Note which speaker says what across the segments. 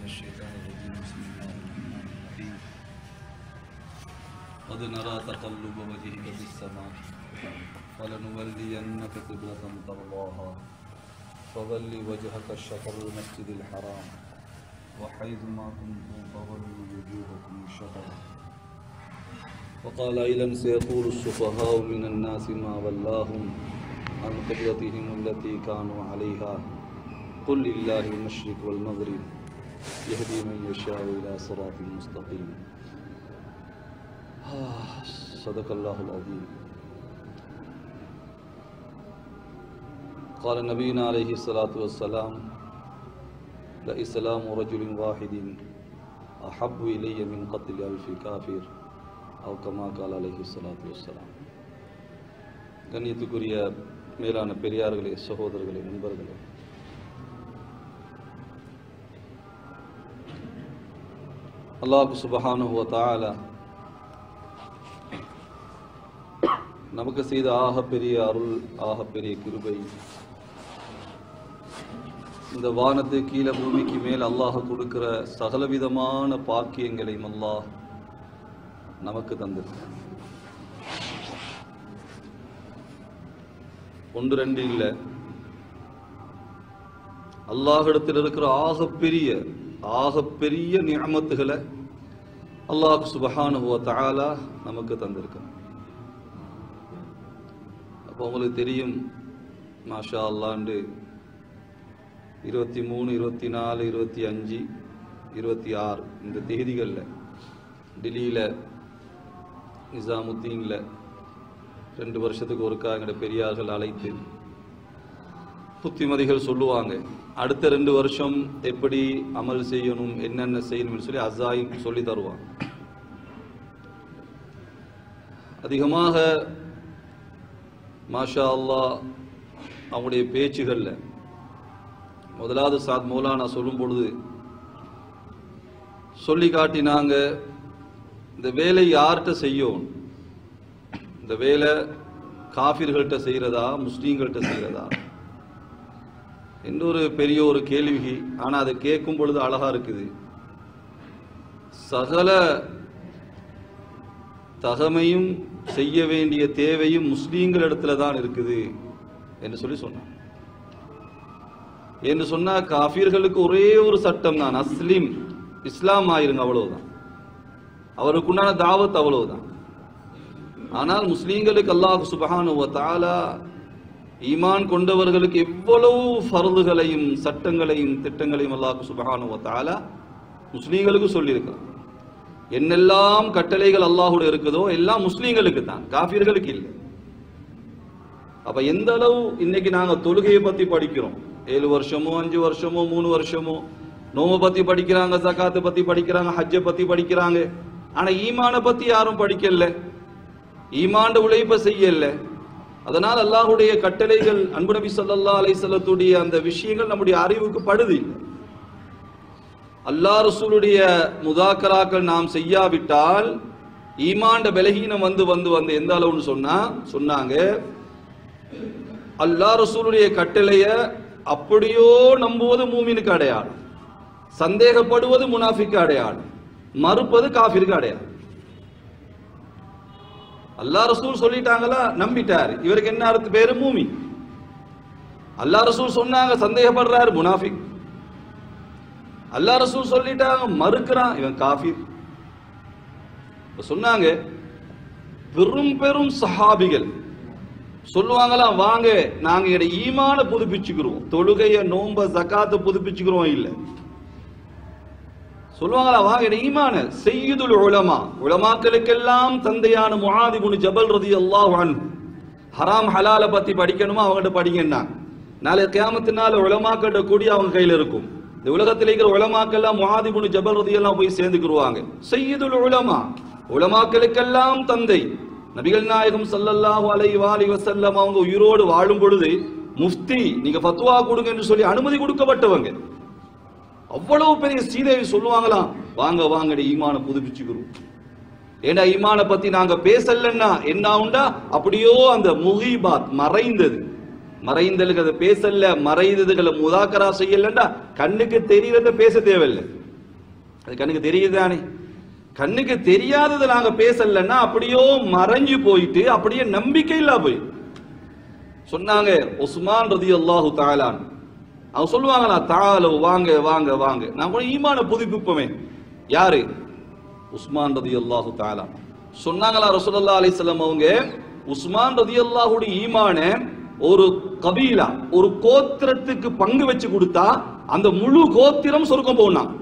Speaker 1: من الشيطان الرجيم بسم الله الرحمن الرحيم قد نرى تقلب وجهك في السماء فلنولينك قبلة ترضاها فول وجهك شطر المسجد الحرام وحيث ما كنتم فولوا وجوهكم شطره وقال إذا سيقول السفهاء من الناس ما ولاهم عن قبلتهم التي كانوا عليها قل لله المشرق والمغرب يهدي من يشاء إلى صراط مستقيم آه، صدق الله العظيم قال نبينا عليه الصلاة والسلام لإسلام رجل واحد أحب إلي من قتل ألف كافر أو كما قال عليه الصلاة والسلام கண்ணியத்துக்குரிய மேலான பெரியார்களே சகோதரர்களே நண்பர்களே அல்லாஹ் சுபஹானுஹு வ தஆலா நமக்கு செய்த ஆகப்பெரிய அருள் ஆகப்பெரிய கிருபை இந்த வானத்து கீழே பூமிக்கு மேல் அல்லாஹ் கொடுக்கிற சகலவிதமான பாக்கியங்களையும் அல்லாஹ் நமக்கு தந்திருக்கான் ஒன்று ரெண்டு இல்லை அல்லாஹிடத்தில் இருக்கிற ஆகப்பெரிய ஆகப்பெரிய நியமத்துகளை அல்லாஹ் சுபஹானுவ தஆலா நமக்கு தந்திருக்கான் அப்போ உங்களுக்கு தெரியும் மாஷா அல்லாண்டு இருபத்தி மூணு இருபத்தி நாலு இருபத்தி அஞ்சு இருபத்தி ஆறு இந்த தேதிகளில் டெல்லியில் நிசாமுத்தீனில் ரெண்டு வருஷத்துக்கு ஒருக்கா எங்களோட பெரியார்கள் அழைத்து புத்திமதிகள் சொல்லுவாங்க அடுத்த ரெண்டு வருஷம் எப்படி அமல் செய்யணும் என்னென்ன செய்யணும்னு சொல்லி அசாயும் சொல்லி தருவாங்க அதிகமாக மாஷா அல்லாஹ் அவங்களுடைய பேச்சுகளில் முதலாவது சாத் மௌலானா சொல்லும் பொழுது சொல்லி காட்டினாங்க இந்த வேலை யார்கிட்ட செய்யும் இந்த வேலை காஃபிர்கள்ட்ட செய்கிறதா முஸ்லீம்கள்ட்ட செய்கிறதா இன்னொரு பெரிய ஒரு கேள்வி ஆனா அதை கேட்கும் பொழுது அழகா இருக்குது சகல தகமையும் செய்ய வேண்டிய தேவையும் முஸ்லீம்கள் இடத்துல தான் இருக்குது என்று சொல்லி சொன்னான் என்று சொன்னா காஃபிர்களுக்கு ஒரே ஒரு சட்டம் தான் அஸ்லீம் இஸ்லாம் ஆயிருங்க அவ்வளவுதான் அவருக்குண்டான தாவத் அவ்வளவுதான் ஆனால் முஸ்லீம்களுக்கு அல்லாஹ் சுபஹானு வ தஆலா ஈமான் கொண்டவர்களுக்கு எவ்வளவு ஃபர்துகளையும் சட்டங்களையும் திட்டங்களையும் அல்லாஹ் சுபஹானு வ தஆலா முஸ்லீம்களுக்கு சொல்லியிருக்கிறான் என்னெல்லாம் கட்டளைகள் அல்லாஹுடைய இருக்குதோ எல்லாம் முஸ்லீம்களுக்கு தான் காஃபிர்களுக்கு இல்லை அப்ப எந்த அளவு இன்னைக்கு நாங்க தொழுகையை பத்தி படிக்கிறோம் ஏழு வருஷமோ அஞ்சு வருஷமோ மூணு வருஷமோ நோம பத்தி படிக்கிறாங்க ஜகாத்தை பத்தி படிக்கிறாங்க ஹஜ்ஜை பத்தி படிக்கிறாங்க ஆனா ஈமான பத்தி யாரும் படிக்கல ஈமாண்ட உழைப்ப செய்யல அதனால் அல்லாஹுடைய கட்டளைகள் அன்பு நபி ஸல்லல்லாஹு அலைஹி வஸல்லத்துடைய அந்த விஷயங்கள் நம்முடைய அறிவுக்கு படுது இல்லை அல்லாஹ் ரசூலுடைய முதாக்கராக்கள் நாம் செய்யாவிட்டால் ஈமாண்ட பலகீனம் வந்து வந்து வந்து எந்த அளவுன்னு சொன்னா சொன்னாங்க அல்லாஹ் ரசூலுடைய கட்டளைய அப்படியோ நம்புவது மூமினுக்கு அடையாளம் சந்தேகப்படுவது முனாஃபிக்கு அடையாளம் மறுப்பது காஃபிருக்கு அடையாளம் அல்லாஹ் ரசூல் சொல்லிட்டாங்களா நம்பிட்டாரு இவருக்கு என்ன அர்த்த பேரு மூமி அல்லாஹ் ரசூல் சொன்னாங்க சந்தேகப்படுறாரு முனாஃபிக் அல்லாஹ் ரசூல் சொல்லிட்டாங்க மறுக்கிறான் இவன் காஃபிர் இப்ப சொன்னாங்க பெரும் பெரும் சஹாபிகள் சொல்லுவாங்களாம் வாங்க நாங்க எங்க ஈமான புதுப்பிச்சுக்கிறோம் தொழுகைய நோம்ப ஜக்காத்த புதுப்பிச்சுக்கிறோம் இல்ல சொல்லுவாங்களா வாங்க எங்க ஈமான செய்யுதுல் உலமா உலமாக்களுக்கெல்லாம் தந்தையான முஆதி இப்னு ஜபல் ரலியல்லாஹு அன்ஹு ஹராம் ஹலால பத்தி படிக்கணுமா அவங்ககிட்ட படிங்கன்னா நாளை கியாமத்தினால உலமாக்கிட்ட கூடி அவங்க கையில இருக்கும் இந்த உலகத்தில் இருக்கிற உலமாக்கெல்லாம் முஆதி இப்னு ஜபல் ரலியல்லாஹு போய் சேர்ந்துக்குருவாங்க செய்யுதுல் உலமா உலமாக்களுக்கெல்லாம் தந்தை நபிகள் நாயகம் ஸல்லல்லாஹு அலைஹி வஆலிஹி வஸல்லம் அவங்க உயிரோடு வாழும் பொழுது முஃப்தி நீங்க ஃபத்வா கொடுங்க என்று சொல்லி அனுமதி கொடுக்கப்பட்டவங்க அவ்வளவு பெரிய சீதையை சொல்லுவாங்களாம் வாங்க வாங்க ஈமான புதுப்பிச்சுக்கிறோம் ஏண்டா ஈமான பத்தி நாங்க பேசலன்னா என்ன உண்டா அப்படியோ அந்த முஹிபாத் மறைந்தது மறைந்தலுக்கு அதை பேசல மறைந்ததுகளை முதாக்கரா செய்யலண்டா கண்ணுக்கு தெரியறத பேச தேவையில்லை அது கண்ணுக்கு தெரியுதானே கண்ணுக்கு தெரியாததை நாங்க பேசலன்னா அப்படியோ மறைஞ்சு போயிட்டு அப்படியே நம்பிக்கை இல்லா போய் சொன்னாங்க உஸ்மான் ரதி அல்லாஹு தாலான் அவங்க சொல்லுவாங்களா தாலோ வாங்க வாங்க வாங்க நான் கூட ஈமான புதுப்பிப்போமே யாரு உஸ்மான் ரதி அல்லாஹு தாலான் சொன்னாங்களா ரசூலுல்லாஹி அலைஹி வஸல்லம் அவங்க உஸ்மான் ரதி அல்லாஹுடைய ஈமான ஒரு கபீலா ஒரு கோத்திரத்துக்கு பங்கு வச்சு கொடுத்தா அந்த முழு கோத்திரம் சொர்க்கம் போனான்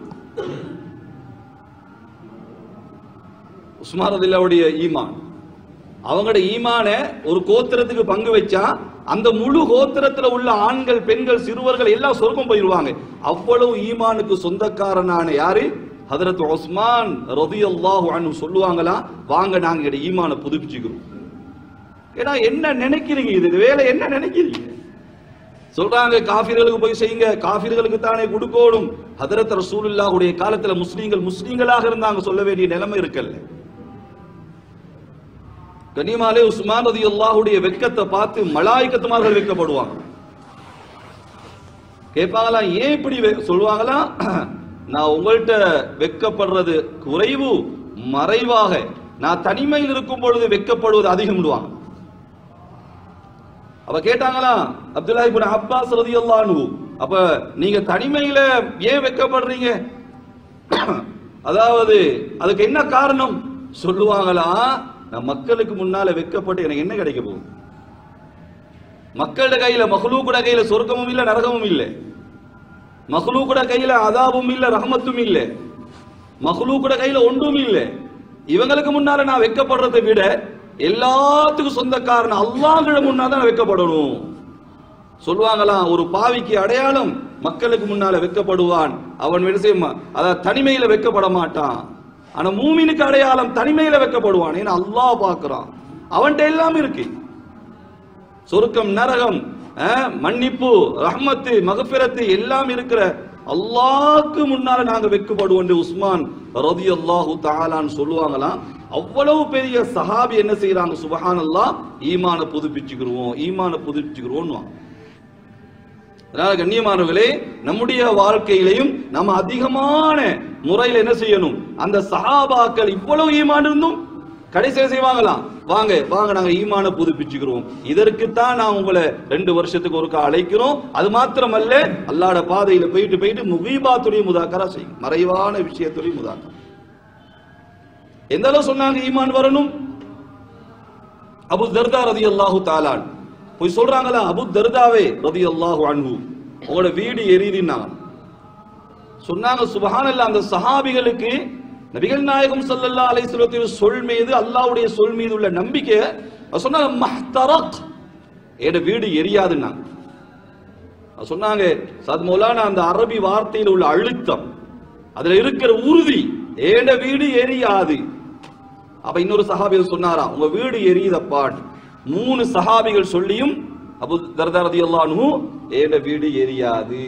Speaker 1: உஸ்மான் ரதில்லாவுடைய ஈமான் அவங்களோட ஈமான ஒரு கோத்திரத்துக்கு பங்கு வச்சா அந்த முழு கோத்திரத்துல உள்ள ஆண்கள் பெண்கள் சிறுவர்கள் எல்லாம் சொர்க்கம் போயிருவாங்க அவ்வளவு ஈமானுக்கு சொந்தக்காரனான யாரு ஹதரத் உஸ்மான் ரதியல்லாஹு அன்ஹு சொல்லுவாங்களா வாங்க நாங்க எங்க ஈமான புதுப்பிச்சுக்கிறோம் ஏன்னா என்ன நினைக்கிறீங்க இது இந்த வேலை என்ன நினைக்கிறீங்க சொல்றாங்க காபிர்களுக்கு போய் செய்யுங்க காபிர்களுக்கு தானே கொடுக்கணும் ஹதரத் ரசூலுல்லாஹுடைய காலத்துல முஸ்லீம்கள் முஸ்லீம்களாக இருந்தாங்க சொல்ல வேண்டிய நிலைமை இருக்கல்ல கனிமாலே உஸ்மான் ரதி அல்லாஹுடைய வெக்கத்தை பார்த்து மலாய்க்கத்துமார்கள் வெக்கப்படுவாங்க கேட்பாங்களா ஏன் இப்படி வெ- சொல்லுவாங்களா நான் உங்கள்கிட்ட வெக்கப்படுறது குறைவு மறைவாக நான் தனிமையில் இருக்கும் பொழுது வெக்கப்படுவது அதிகம்டுவாங்க அப்ப கேட்டாங்களா அப்துல்லா இப்னு அப்பாஸ் ரலியல்லாஹு அன்ஹு அப்ப நீங்க தனிமையில ஏன் வெக்கப்படுறீங்க அதாவது அதுக்கு என்ன காரணம் சொல்லுவாங்களா நான் மக்களுக்கு முன்னால வெக்கப்பட்டு எனக்கு என்ன கிடைக்க போகுது மக்களோட கையில மஹ்லூக்குட கையில சொர்க்கமும் இல்ல நரகமும் இல்ல மஹ்லூக்குட கையில அதாபும் இல்ல ரஹமத்தும் இல்ல மஹ்லூக்குட கையில ஒன்றும் இல்ல இவங்களுக்கு முன்னால நான் வெக்கப்படுறதை விட எல்லாத்துக்கும் சொந்தக்காரன் அல்லாஹ்கிட்ட முன்னால தான் நான் வெக்கப்படணும் சொல்லுவாங்களாம் ஒரு பாவிக்கு அடையாளம் மக்களுக்கு முன்னால வெக்கப்படுவான் அவன் என்ன செய்ய அதாவது தனிமையில வெக்கப்பட மாட்டான் ஆனா மூமினுக்கு அடையாளம் தனிமையில வெக்கப்படுவான் ஏன்னா அல்லாஹ் பார்க்கறான் அவன்கிட்ட எல்லாம் இருக்கு சொருக்கம் நரகம் அஹ், மன்னிப்பு ரஹ்மத்து மகபிரத்து எல்லாம் இருக்கிற அல்லாஹ்க்கு முன்னால நாங்க வெக்கப்படுவோம் என்று உஸ்மான் ரதி அல்லாஹு தாலான்னு சொல்லுவாங்களாம் அவ்வளவு பெரிய சஹாபி என்ன செய்யறாங்க சுபஹான் அல்லாஹ் ஈமான புதுப்பிச்சுக்கிறோம் ஈமான புதுப்பிச்சுக்கிறோம் அதனால கண்ணியமானவர்களே நம்முடைய வாழ்க்கையிலையும் நம்ம அதிகமான முறையில் என்ன செய்யணும் அந்த சஹாபாக்கள் இவ்வளவு ஈமான் இருந்தும் கடைசியில் செய்வாங்களாம் வாங்க வாங்க நாங்க ஈமான புதுப்பிச்சுக்கிறோம் இதற்குத்தான் நான் உங்களை ரெண்டு வருஷத்துக்கு ஒருக்கா அழைக்கிறோம் அது மாத்திரமல்ல அல்லாட பாதையில போயிட்டு போயிட்டு முகீபாத்துடைய முதாக்கரா செய்யும் மறைவான விஷயத்துடைய முதாக்கரா எந்த அளவு சொன்னாங்க ஈமான் வரணும் அபு தர்தா ரதி அல்லாஹு தாலான் போய் சொல்றாங்களா அபு தர்தாவே ரதி அல்லாஹு அன்ஹு உங்களோட வீடு எரியுதுன்னாங்க சொன்னாங்க சுபஹானல்ல அந்த சஹாபிகளுக்கு நபிகள் நாயகம் ஸல்லல்லாஹு அலைஹி வஸல்லம் சொல் மீது அல்லாஹ்வுடைய சொல் மீது உள்ள நம்பிக்கை அது சொன்னாங்க மஹ்தரக் என் வீடு எரியாதுன்னாங்க அது சொன்னாங்க சத் மௌலானா அந்த அரபி வார்த்தையில் உள்ள அழுத்தம் அதுல இருக்கிற உறுதி ஏண்ட வீடு எரியாது அப்ப இன்னொரு சஹாபிகள் சொன்னாரா உங்க வீடு எரியுதப்பான் மூணு சஹாபிகள் சொல்லியும் அபு தர்தா ரதியல்லாஹு அன்ஹு ஏண்ட வீடு எரியாது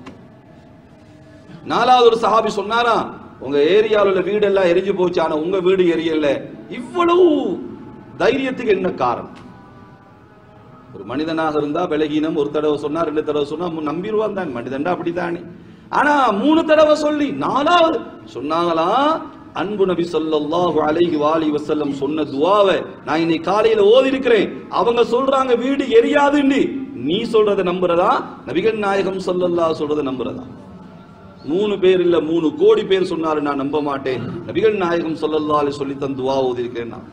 Speaker 1: நாலாவது ஒரு சஹாபி சொன்னாரா உங்க ஏரியாவில் உள்ள வீடெல்லாம் எரிஞ்சு போச்சு ஆனா உங்க வீடு எரியல இவ்வளவு தைரியத்துக்கு என்ன காரணம் ஒரு மனிதனாக இருந்தா விலகீனம் ஒரு தடவை சொன்னா ரெண்டு தடவை சொன்னா மு- நம்பிடுவான் தான் மனிதன்டா அப்படித்தானே ஆனா மூணு தடவை சொல்லி நாலாவது சொன்னாங்களா அன்பு நபி ஸல்லல்லாஹு அலைஹி வாலி வஸல்லம் சொன்ன துவாவை நான் இன்னைக்கு காலையில ஓதி இருக்கிறேன் அவங்க சொல்றாங்க வீடு எரியாதுன்னு நீ சொல்றதை நம்புறதா நபிகள் நாயகம் ஸல்லல்லாஹு சொல்றதை நம்புறதா மூணு பேர் இல்ல மூணு கோடி பேர் சொன்னாரு நான் நம்ப மாட்டேன் நபிகள் நாயகம் ஸல்லல்லாஹு அலைஹி சொல்லி தன் துவா ஓதி இருக்கிறேன் நான்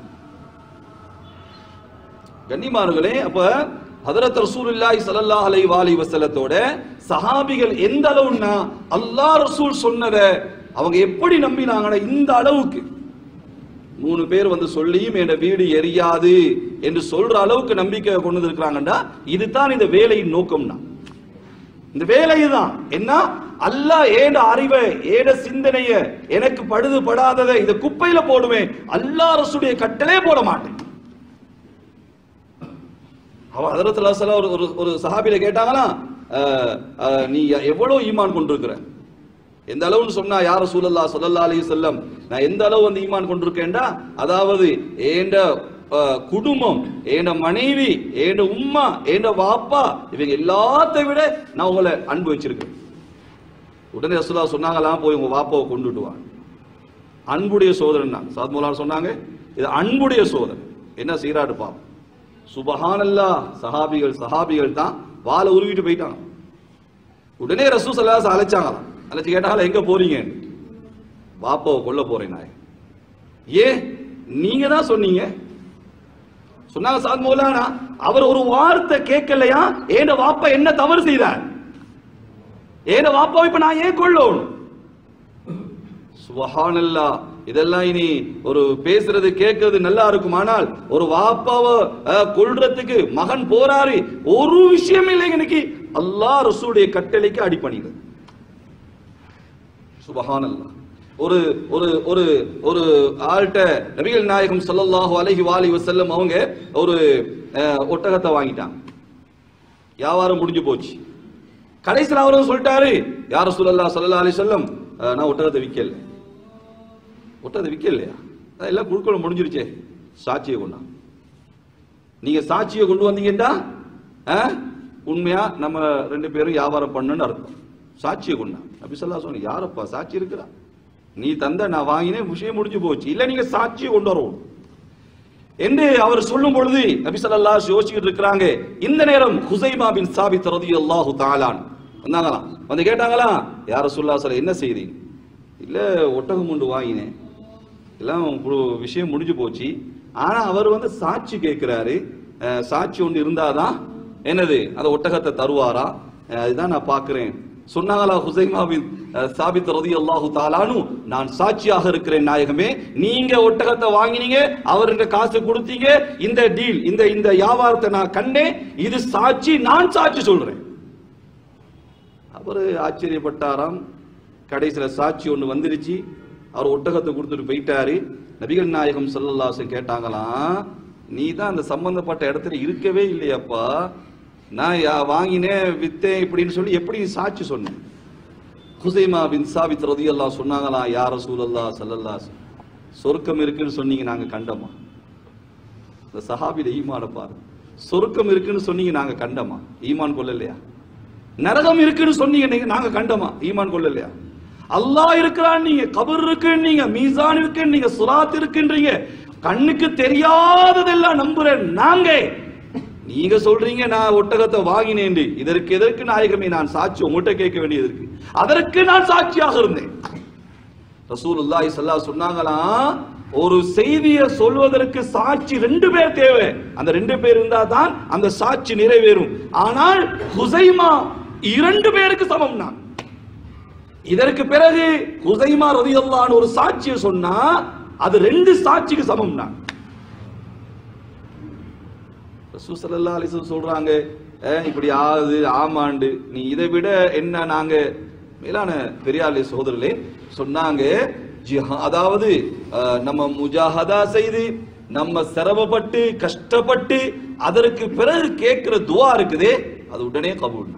Speaker 1: கண்ணிமார்களே அப்ப ஹதரத் ரசூலுல்லாஹி ஸல்லல்லாஹு அலைஹி வாலி வஸல்லத்தோட சஹாபிகள் எந்த அளவுன்னா அல்லாஹ் ரசூல் சொன்னதை அவங்க எப்படி நம்பினாங்கன்னா இந்த அளவுக்கு மூணு பேர் வந்து சொல்லியும் என் வீடு எரியாது என்று சொல்ற அளவுக்கு நம்பிக்கை கொண்டு இருக்கிறாங்கடா இதுதான் இந்த வேலையின் நோக்கம்னா இந்த வேலை தான் என்ன அல்லாஹ் ஏட அறிவை ஏட சிந்தனைய எனக்கு படுது படாததை இத குப்பையில போடுவேன் அல்லாஹ் ரசூலுடைய கட்டளே போட மாட்டேன் அவ ஹதரத் அல்லாஹ் ஒரு ஒரு ஒரு சஹாபில கேட்டாங்களா அஹ், அஹ், நீ எவ்வளவு ஈமான் கொண்டிருக்கிற எந்த அளவுன்னு சொன்னா யார சூழல்லா சொல்லல்லா அலைஹி செல்லம் நான் எந்த அளவு வந்து ஈமான் கொண்டிருக்கேன்டா அதாவது ஏண்ட அஹ், குடும்பம் ஏண்ட மனைவி ஏண்ட உம்மா ஏண்ட வாப்பா இவங்க எல்லாத்தை விட நான் உங்களை அன்பு வச்சிருக்கேன் உடனே ரசூலா சொன்னாங்களாம் போய் உங்க வாப்பாவை கொண்டுட்டு வாங்க அன்புடைய சோதரன் சாத் மௌலானா சொன்னாங்க இது அன்புடைய சோதனை என்ன சீராடு பாப்போம் சுபஹானல்லா சஹாபிகள் சஹாபிகள் தான் வாளை உருவிட்டு போயிட்டாங்க உடனே ரசூ சல்லாஸ் அழைச்சாங்களாம் அழைச்சு கேட்டாங்களா எங்க போறீங்க பாப்பாவை கொல்ல போறேன் நான் ஏன் நீங்க தான் சொன்னீங்க சொன்னாங்க சாத் மௌலானா அவர் ஒரு வார்த்தை கேட்கலையா ஏன வாப்பா என்ன தவறு செய்தார் ஏன வாப்பாவை இப்ப நான் ஏன் கொள்ளணும் சுபஹானல்லா இதெல்லாம் இனி ஒரு பேசுறது கேட்கறது நல்லா இருக்கும் ஆனால் ஒரு வாப்பாவை அஹ், கொல்றதுக்கு மகன் போறாரு ஒரு விஷயம் இல்லைங்க இன்னைக்கு அல்லாஹ் ரசூலுடைய கட்டளைக்கு அடிபணிது சுபஹானல்லா ஒரு ஒரு ஒரு ஒரு ஆள்கிட்ட நபிகள் நாயகம் ஸல்லல்லாஹு அலைஹி வாலி வஸல்லம் அவங்க ஒரு அஹ், ஒட்டகத்தை வாங்கிட்டாங்க வியாபாரம் முடிஞ்சு போச்சு கடைசியில் அவரும் சொல்லிட்டாரு யார் சொல்லல்லா ஸல்லல்லாஹு அலைஹி வஸல்லம் அஹ், நான் ஒட்டகத்தை விக்கல ஒட்டகத்தை விக்கலையா அதான் எல்லாம் குழுக்களும் முடிஞ்சிருச்சே சாட்சியை கொண்டா நீங்க சாட்சியை கொண்டு வந்தீங்கன்னா அஹ், உண்மையா நம்ம ரெண்டு பேரும் வியாபாரம் பண்ணணும்னு அர்த்தம் சாட்சியை கொண்டா நபி ஸல்லல்லாஹு அலைஹி வஸல்லம் யாரப்பா சாட்சி இருக்கிறா நீ தந்த நான் வாங்கினேன் விஷயம் முடிஞ்சு போச்சு இல்ல நீங்க சாட்சியை கொண்டு வரணும் என்று அவர் சொல்லும் பொழுது நபி ஸல்லல்லாஹு அலைஹி யோசிச்சுட்டு இருக்கிறாங்க இந்த நேரம் ஹுசைமா பின் சாபித் ரலியல்லாஹு தஆலான் வந்தாங்களாம் வந்து கேட்டாங்களா யார் ரசூலுல்லாஹி ஸல்லல்லாஹு என்ன செய்தீங்க இல்ல ஒட்டகம் ஒன்று வாங்கினேன் எல்லாம் ஒரு விஷயம் முடிஞ்சு போச்சு ஆனா அவர் வந்து சாட்சி கேட்கிறாரு அஹ், சாட்சி ஒன்று இருந்தாதான் என்னது அந்த ஒட்டகத்தை தருவாரா அஹ், அதுதான் நான் பார்க்கிறேன் சொன்னாங்களா ஹுசைமா பின் அஹ், சாபித் ரலியல்லாஹு தஆலானு நான் சாட்சியாக இருக்கிறேன் நாயகமே நீங்க ஒட்டகத்தை வாங்கினீங்க அவர்கிட்ட காசு கொடுத்தீங்க இந்த டீல் இந்த இந்த வியாபாரத்தை நான் கண்டேன் இது சாட்சி நான் சாட்சி சொல்றேன் அவரு ஆச்சரியப்பட்டாராம் கடைசியில சாட்சி ஒண்ணு வந்துருச்சு அவர் ஒட்டகத்தை கொடுத்துட்டு போயிட்டாரு நபிகள் நாயகம் ஸல்லல்லாஹு கேட்டாங்களாம் நீ தான் அந்த சம்பந்தப்பட்ட இடத்துல இருக்கவே இல்லையாப்பா நான் யா- வாங்கினேன் வித்தேன் இப்படின்னு சொல்லி எப்படி நீ சாட்சி சொன்ன ஹுசைமா பின் சாபித் ரதியல்லாஹு சொன்னாங்களாம் யார் ரசூலல்லாஹ் ஸல்லல்லாஹு அலைஹி சொர்க்கம் இருக்குன்னு சொன்னீங்க நாங்க கண்டோமா இந்த சஹாபில ஈமான பாரு சொர்க்கம் இருக்குன்னு சொன்னீங்க நாங்க கண்டோமா ஈமான் கொள்ளலையா நரகம் இருக்குன்னு சொன்னீங்க நீங்க நாங்க கண்டோமா ஈமான் கொள்ளலையா அல்லாஹ் இருக்கிறான் நீங்க கபர் இருக்குன்னு நீங்க மீசான் இருக்குன்னு நீங்க சுராத் இருக்குன்றீங்க கண்ணுக்கு தெரியாததெல்லாம் நம்புறேன் நாங்க நீங்க சொல்றீங்க நான் ஒட்டகத்தை வாங்கினேன் இதற்கு எதற்கு நாயகமே நான் சாட்சி உங்கள்கிட்ட கேட்க வேண்டியது இருக்கு அதற்கு நான் சாட்சியாக இருந்தேன் ரசூலுல்லாஹி ஸல்லல்லாஹு சொன்னாங்களாம் ஒரு செய்தியை சொல்வதற்கு சாட்சி ரெண்டு பேர் தேவை அந்த ரெண்டு பேர் இருந்தா தான் அந்த சாட்சி நிறைவேறும் ஆனால் ஹுசைமா இரண்டு பேருக்கு சமம் நான் இதற்கு பிறகு ஹுசைமா ரதியல்லான்னு ஒரு சாட்சியை சொன்னா அது ரெண்டு சாட்சிக்கு சமம் நான் ரசூல் ஸல்லல்லாஹு அலைஹி வஸல்லம் சொல்றாங்க "அஹ், இப்படி ஆகுது ஆமாண்டு நீ இதை விட என்ன நாங்க மேலான பெரியார்களே சோதரர்களே சொன்னாங்க ஜிஹா- அதாவது அஹ், நம்ம முஜாஹதா செய்து நம்ம சிரமப்பட்டு கஷ்டப்பட்டு அதற்கு பிறகு கேட்கிற துவா இருக்குதே அது உடனே கபூல்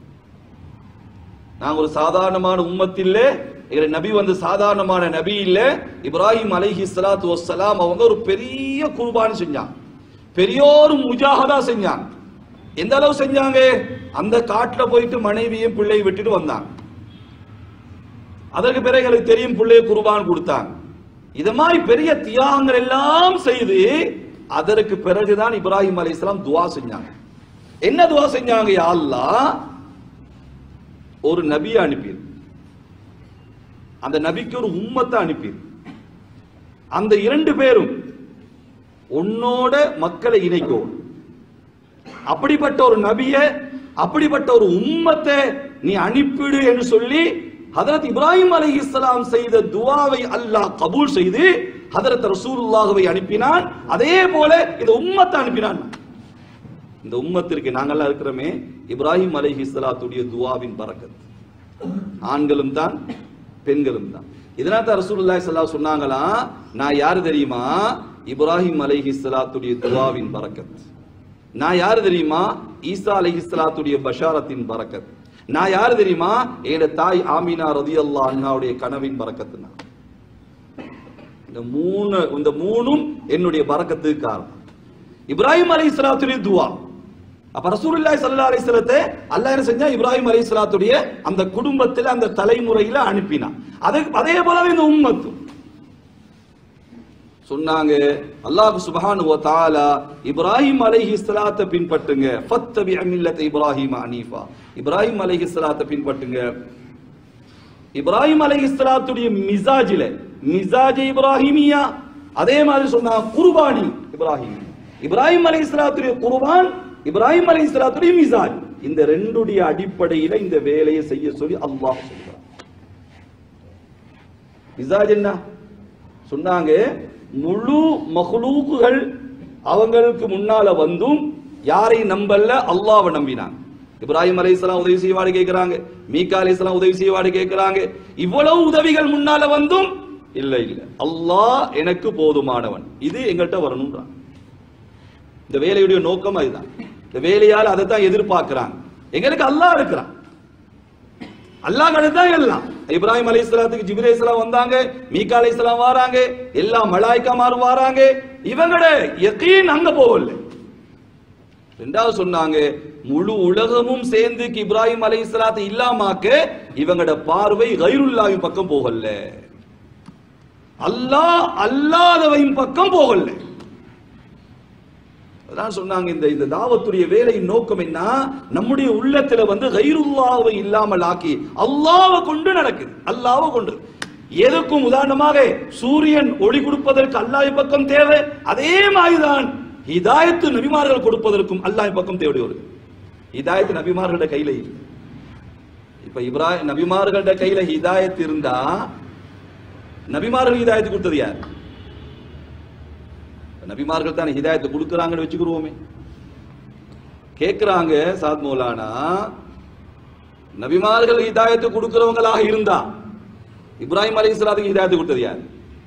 Speaker 1: நாங்க ஒரு சாதாரணமான உம்மத் இல்ல எங்க நபி வந்து சாதாரணமான நபி இல்ல இப்ராஹிம் அலைஹி ஸலாத்து வஸ்ஸலாம் அவங்க ஒரு பெரிய குர்பான் செஞ்சாங்க பெரியோரு முஜாஹதா செஞ்சாங்க எந்த அளவு செஞ்சாங்க அந்த காட்டுல போயிட்டு மனைவியும் பிள்ளையும் விட்டுட்டு வந்தாங்க அதற்கு பிறகு எங்களுக்கு தெரியும் பிள்ளைய குர்பான் கொடுத்தாங்க இது மாதிரி பெரிய தியாகங்கள் எல்லாம் செய்து அதற்கு பிறகுதான் இப்ராஹிம் அலைஹிஸ்ஸலாம் துவா செஞ்சாங்க என்ன துவா செஞ்சாங்க யா அல்லாஹ் ஒரு நபியை அனுப்பிடு அந்த நபிக்கு ஒரு உம்மத்தை அனுப்பிடு அந்த இரண்டு பேரும் உன்னோட மக்களை இணைக்கும் அப்படிப்பட்ட ஒரு நபிய அப்படிப்பட்ட ஒரு உம்மத்தை நீ அனுப்பிடு என்று சொல்லி ஹதரத் இப்ராஹிம் அலைஹிஸ்ஸலாம் செய்த துவாவை அல்லாஹ் கபூல் செய்து ஹதரத் ரசூலுல்லாஹ்வை அனுப்பினான் அதே போல இந்த உம்மத்தை அனுப்பினான் இந்த உம்மத்திற்கு நாங்கெல்லாம் இருக்கிறோமே இப்ராஹிம் அலைஹிஸ்ஸலாத்துடைய துவாவின் பரக்கத் ஆண்களும் தான் பெண்களும் தான் இதனால தான் ரசூலுல்லாஹி ஸல்லல்லாஹு சொன்னாங்களா நான் யாரு தெரியுமா இப்ராஹிம் அலைஹிஸ்ஸலாத்துடைய துவாவின் பரக்கத் நான் யாரு தெரியுமா ஈசா அலைஹிஸ்ஸலாத்துடைய பஷாரத்தின் பரக்கத் நான் யாரு தெரியுமா என்னோட தாய் ஆமினா ரதியல்லாஹு அன்ஹாவுடைய கனவின் பரக்கத்து நான் இந்த மூணு இந்த மூணும் என்னுடைய பரக்கத்துக்கு காரணம் இப்ராஹிம் அலைஹிஸ்ஸலாத்துடைய துவா அப்ப ரசூலுல்லாஹி ஸல்லல்லாஹு அலைஹி வஸல்லத்தை அல்லாஹ் என்ன செஞ்சா இப்ராஹிம் அலைஹிஸ்ஸலாத்துடைய அந்த குடும்பத்தில் அந்த தலைமுறையில அனுப்பினான் அதே அதே போலவே இந்த உம்மத்து சொன்னாங்க அல்லாஹ் சுப்ஹானஹு வ தஆலா இப்ராஹிம் அலைஹிஸ்ஸலாத்தை பின்பற்றுங்க ஃபத்தபி மில்லத இப்ராஹிம் ஹனீஃபா இப்ராஹிம் அலைஹிஸ்ஸலாத்தை பின்பற்றுங்க இப்ராஹிம் அலைஹிஸ்ஸலாத்துடைய மிசாஜில மிசாஜ் இப்ராஹிமியா அதே மாதிரி சொன்னா குர்பானி இப்ராஹிம் இப்ராஹிம் அலைஹிஸ்ஸலாத்துடைய குர்பான் இப்ராஹிம் அலைஹிஸ்ஸலாத்துடைய மிசாஜ் இந்த ரெண்டுடைய அடிப்படையில இந்த வேலையை செய்ய சொல்லி அல்லாஹ் சொல்றான் மிசாஜ் என்ன சொன்னாங்க முழு மஹ்லூக்குகள் அவங்களுக்கு முன்னால வந்தும் யாரை நம்பல அல்லாஹ்வை நம்பினாங்க இப்ராஹிம் அலைஹிஸ்ஸலாம் உதவி செய்வாடு கேக்குறாங்க மீகா அலைஹிஸ்ஸலாம் உதவி செய்வாடு கேக்குறாங்க இவ்வளவு உதவிகள் முன்னால வந்தும் இல்ல இல்ல அல்லாஹ் எனக்கு போதுமானவன் இது எங்கள்கிட்ட வரணும்ன்றான் இந்த வேலையுடைய நோக்கம் அதுதான் இந்த வேலையால் அதை தான் எதிர்பார்க்கிறாங்க எங்களுக்கு அல்லாஹ் இருக்கிறான் அல்லாஹ் தான் எல்லாம் இப்ராஹிம் அலைஹிஸ்ஸலாத்துக்கு ஜிப்ரீல் அலைஹிஸ்ஸலாம் வந்தாங்க மீகா அலைஹிஸ்ஸலாம் வராங்க எல்லா மலாய்க்காமாரும் வராங்க இவங்களோட யகீன் அங்க போகல ரெண்டாவது சொன்னாங்க முழு உலகமும் சேர்ந்து இப்ராஹிம் அலைஹிஸ்ஸலாத்தை இல்லாமாக்க இவங்களோட பார்வை கைருல்லாவின் பக்கம் போகல அல்லாஹ் அல்லாதவையும் பக்கம் போகல அதான் சொன்னாங்க இந்த இந்த தாவத்துடைய வேலையின் நோக்கம் என்ன நம்முடைய உள்ளத்துல வந்து கைருல்லாவை இல்லாமல் ஆக்கி அல்லாவை கொண்டு நடக்குது அல்லாவை கொண்டு எதுக்கும் உதாரணமாக சூரியன் ஒளி கொடுப்பதற்கு அல்லாஹ் பக்கம் தேவை அதே மாதிரிதான் ஹிதாயத்து நபிமார்கள் கொடுப்பதற்கும் அல்லாஹ் பக்கம் தேவை வருது ஹிதாயத்து நபிமார்களோட கையில இல்லை இப்ப இப்ராஹிம் நபிமார்களோட கையில ஹிதாயத் இருந்தா நபிமார்கள் ஹிதாயத்து கொடுத்தது யார் நபிமார்கள் தான் ஹிதாயத்தை கொடுக்கறாங்கன்னு வச்சுக்கிருவோமே கேக்குறாங்க சாத் மௌலானா நபிமார்கள் ஹிதாயத்தை கொடுக்கிறவங்களாக இருந்தா இப்ராஹிம் அலி இஸ்லாத்துக்கு ஹிதாயத்தை கொடுத்தது யார்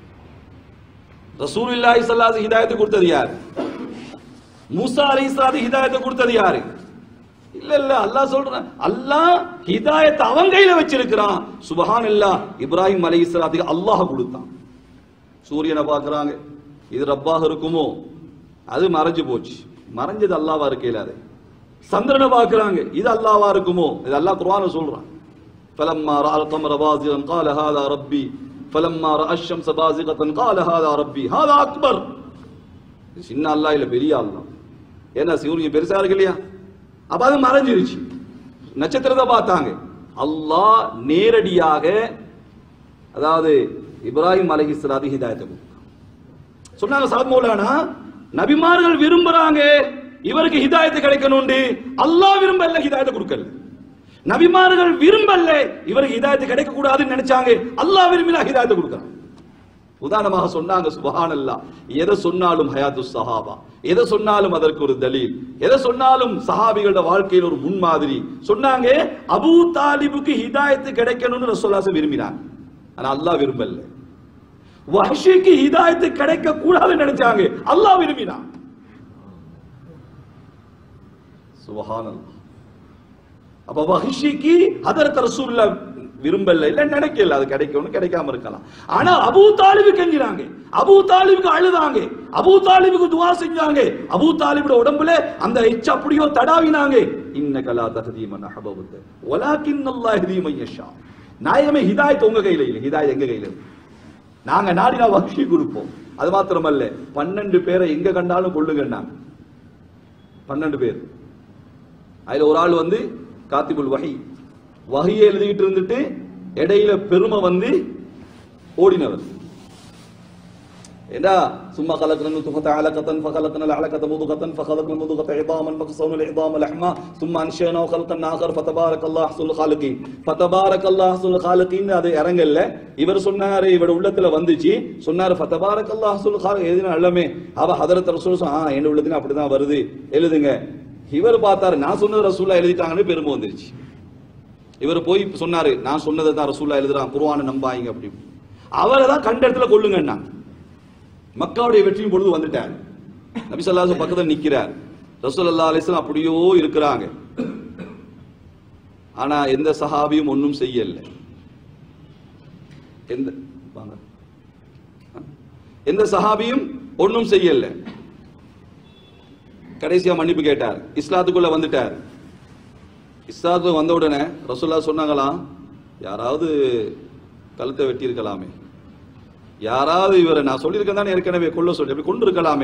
Speaker 1: ரசூல் இல்லாஹி சல்லாஸ் ஹிதாயத்தை கொடுத்தது யார் மூசா அலி இஸ்லாத்துக்கு ஹிதாயத்தை கொடுத்தது யாரு இல்ல இல்ல அல்லாஹ் சொல்றான் அல்லாஹ் ஹிதாயத்தை அவன் கையில வச்சிருக்கிறான் சுபஹான் இல்லா இப்ராஹிம் அலி இஸ்லாத்துக்கு அல்லாஹ் கொடுத்தான் சூரியனை பார்க்கறாங்க இது ரப்பாக இருக்குமோ அது மறைஞ்சு போச்சு மறைஞ்சது அல்லாவா இருக்கையில அது சந்திரனை பார்க்கறாங்க இது அல்லாவா இருக்குமோ இது அல்லாஹ் குர்ஆன்ல சொல்றான் فلما راى القمر بازغا قال هذا ربي فلما راى الشمس بازغه قال هذا ربي هذا اكبر இது சின்ன அல்லாஹ் இல்ல பெரிய அல்லாஹ் ஏன்னா சூரியன் பெருசா இருக்கு இல்லையா அப்ப அது மறைஞ்சிருச்சு நட்சத்திரத்தை பார்த்தாங்க அல்லாஹ் நேரடியாக அதாவது இப்ராஹிம் அலைஹிஸ்ஸலாத்து ஹிதாயத்தை கொடுத்தான் சொன்னாங்க சாத் மௌலானா நபிமார்கள் விரும்புறாங்க இவருக்கு ஹிதாயத்து கிடைக்கணும்னு அல்லாஹ் விரும்பல ஹிதாயத்தை கொடுக்கல நபிமார்கள் விரும்பல இவருக்கு ஹிதாயத்து கிடைக்க கூடாதுன்னு நினைச்சாங்க அல்லாஹ் விரும்பினா ஹிதாயத்தை கொடுக்கறான் உதாரணமாக சொன்னாங்க சுபஹானல்லா எதை சொன்னாலும் ஹயாத்து சஹாபா எதை சொன்னாலும் அதற்கு ஒரு தலீல் எதை சொன்னாலும் சஹாபிகளோட வாழ்க்கையில் ஒரு முன்மாதிரி சொன்னாங்க அபூ தாலிபுக்கு ஹிதாயத்து கிடைக்கணும்னு ரசூலுல்லாஹ் விரும்பினாங்க ஆனா அல்லாஹ் விரும்பல வஹ்ஷிக்கு ஹிதாயத்து கிடைக்க கூடாதுன்னு நினைச்சாங்க அல்லாஹ் விரும்பினான் சுபஹானல்லாஹ் அப்ப வஹ்ஷிக்கு ஹதரத் ரசூலுல்லாஹ் விரும்பல இல்ல நினைக்கல அது கிடைக்கணும் கிடைக்காம இருக்கலாம் ஆனா அபூ தாலிபு கெஞ்சினாங்க அபூ தாலிபுக்கு அழுதாங்க அபூ தாலிபுக்கு துவா செஞ்சாங்க அபூ தாலிபோட உடம்புல அந்த எச்ச அப்படியோ தடாவினாங்க இன்னக லா தஹதி மன் அஹபபத வலாக்கின் அல்லாஹ் யஹ்தி மன் யஷா நாயகமே ஹிதாயத் உங்க கையில இல்ல ஹிதாயத் எங்க கையில இருக்கு நாங்க நாடினா வஹ்ஷி கொடுப்போம் அது மாத்திரமல்ல பன்னெண்டு பேரை எங்க கண்டாலும் கொள்ளுங்கன்னாங்க பன்னெண்டு பேர் அதுல ஒரு ஆள் வந்து காத்திபுல் வஹி வஹியை எழுதிக்கிட்டு இருந்துட்டு இடையில பெருமை வந்து ஓடினவர் ஏண்டா சும்மா خلقنا النطفة علقة فخلقنا العلقة مضغة فخلقنا المضغة عظاما فكسونا العظام لحما ثم أنشأناه خلقا آخر فتبارك الله أحسن الخالقين فتبارك الله أحسن الخالقين அது இறங்கல்ல இவர் சொன்னாரு இவட உள்ளத்துல வந்துச்சு சொன்னாரு ஃபதபாரக் அல்லாஹ் அஹ்சுல் காலிக் எழுதின நல்லமே அவ ஹதரத் ரசூல் சொன்னா, ஆ என் உள்ளத்துல அப்படிதான் வருது எழுதுங்க இவர் பார்த்தாரு நான் சொன்னது ரசூல்லா எழுதிட்டாங்கன்னு பெருமை வந்துருச்சு இவர் போய் சொன்னாரு நான் சொன்னதை தான் ரசூல்லா எழுதுறான் குர்ஆனை நம்பாங்க அப்படி அவரை தான் கண்ட இடத்துல கொள்ளுங்கன்னா மக்காவுடைய வெற்றியும் பொழுது வந்துட்டார் நபி ஸல்லல்லாஹு அலைஹி பக்கத்துல நிக்கிறார் ரசூலுல்லாஹி அலைஹி வஸல்லம் அப்படியோ இருக்கிறாங்க ஆனா எந்த சஹாபியும் ஒன்றும் செய்யல எந்த வாங்க எந்த சஹாபியும் ஒன்றும் செய்யல கடைசியா மன்னிப்பு கேட்டார் இஸ்லாத்துக்குள்ள வந்துட்டார் இஸ்லாத்துக்கு வந்த உடனே ரசூல்லா சொன்னாங்களாம் யாராவது கழுத்தை வெட்டி இருக்கலாமே யாராவது இவரை நான் சொல்லியிருக்கேன் தானே ஏற்கனவே கொல்ல சொல்லி அப்படி கொண்டு இருக்கலாமே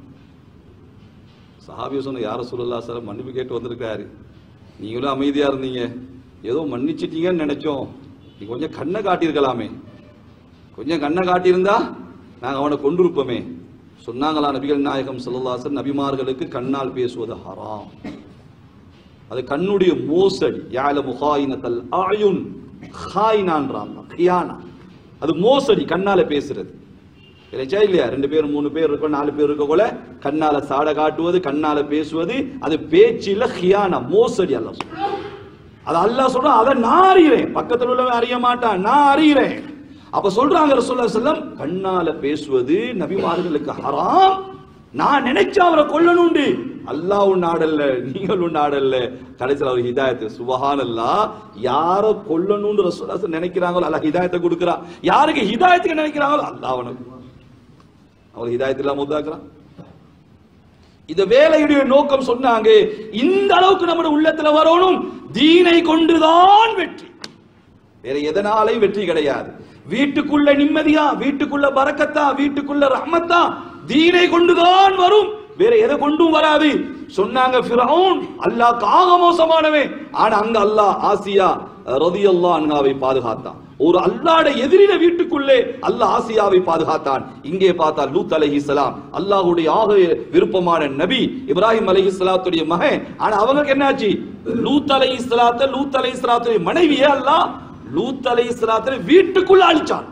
Speaker 1: சஹாபிய சொன்ன யார சொல்லலா சார் மன்னிப்பு கேட்டு வந்திருக்காரு நீங்களும் அமைதியா இருந்தீங்க ஏதோ மன்னிச்சிட்டீங்கன்னு நினைச்சோம் நீ கொஞ்சம் கண்ணை காட்டியிருக்கலாமே கொஞ்சம் கண்ணை காட்டியிருந்தா நாங்க அவனை கொண்டிருப்போமே சொன்னாங்களா நபிகள் நாயகம் ஸல்லல்லாஹு நபிமார்களுக்கு கண்ணால் பேசுவது ஹராம் அது கண்ணுடைய மோசடி யால முகாயினத்தல் ஆயுன் ஹாயினான்றான் கியானா அது மோசடி கண்ணால பேசுறது இல்லைச்சா இல்லையா ரெண்டு பேர் மூணு பேர் இருக்கும் நாலு பேர் இருக்க போல கண்ணால சாட காட்டுவது கண்ணால பேசுவது அது பேச்சில ஹியானா மோசடி அல்லாஹ் சொல்றான் அது அல்லாஹ் சொல்றான் அதை நான் அறிகிறேன் பக்கத்துல உள்ளவன் அறிய மாட்டான் நான் அறிகிறேன் அப்ப சொல்றாங்க ரசூலுல்லாஹி ஸல்லம் கண்ணால பேசுவது நபிமார்களுக்கு ஹராம் நான் நினைச்சா அவரை கொல்லணும்ண்டு அல்லாஹ் நாடல்ல நீங்களும் நாடல்ல கடைசியில் அவர் ஹிதாயத்து சுபஹானல்லா யார கொல்லணும்னு ரசூலுல்லாஹி ஸல்லல்லாஹு நினைக்கிறாங்களோ அல்லாஹ் ஹிதாயத்தை கொடுக்குறான் யாருக்கு ஹிதாயத்துக்கு நினைக்கிறாங்களோ அல்லாஹ் அவனுக்கு அவர் ஹிதாயத்து இல்லாம உண்டாக்குறான் இந்த வேலையுடைய நோக்கம் சொன்னாங்க இந்த அளவுக்கு நம்முடைய உள்ளத்துல வரணும் தீனை கொண்டுதான் வெற்றி வேற எதனாலையும் வெற்றி கிடையாது வீட்டுக்குள்ள நிம்மதியா வீட்டுக்குள்ள பரக்கத்தா வீட்டுக்குள்ள ரஹ்மத்தா தீனை கொண்டுதான் வரும் வேற எதை கொண்டும் வராது சொன்னாங்க ஃபிரௌன் அல்லாஹ் காக மோசமானவன் ஆனா அங்க அல்லாஹ் ஆசியா ரதியல்லாஹு அன்ஹாவை பாதுகாத்தான் ஒரு அல்லாட எதிரில வீட்டுக்குள்ளே அல்லாஹ் ஆசியாவை பாதுகாத்தான் இங்கே பார்த்தா லூத் அலைஹிஸ்ஸலாம் அல்லாஹ்வுடைய ஆக விருப்பமான நபி இப்ராஹிம் அலைஹிஸ்ஸலாத்துடைய மகன் ஆனா அவங்களுக்கு என்னாச்சு லூத் அலைஹிஸ்ஸலாத்த லூத் அலைஹிஸ்ஸலாத்துடைய மனைவியே அல்லாஹ் லூத் அலைஹிஸ்ஸலாத்தை வீட்டுக்குள்ள அழிச்சான்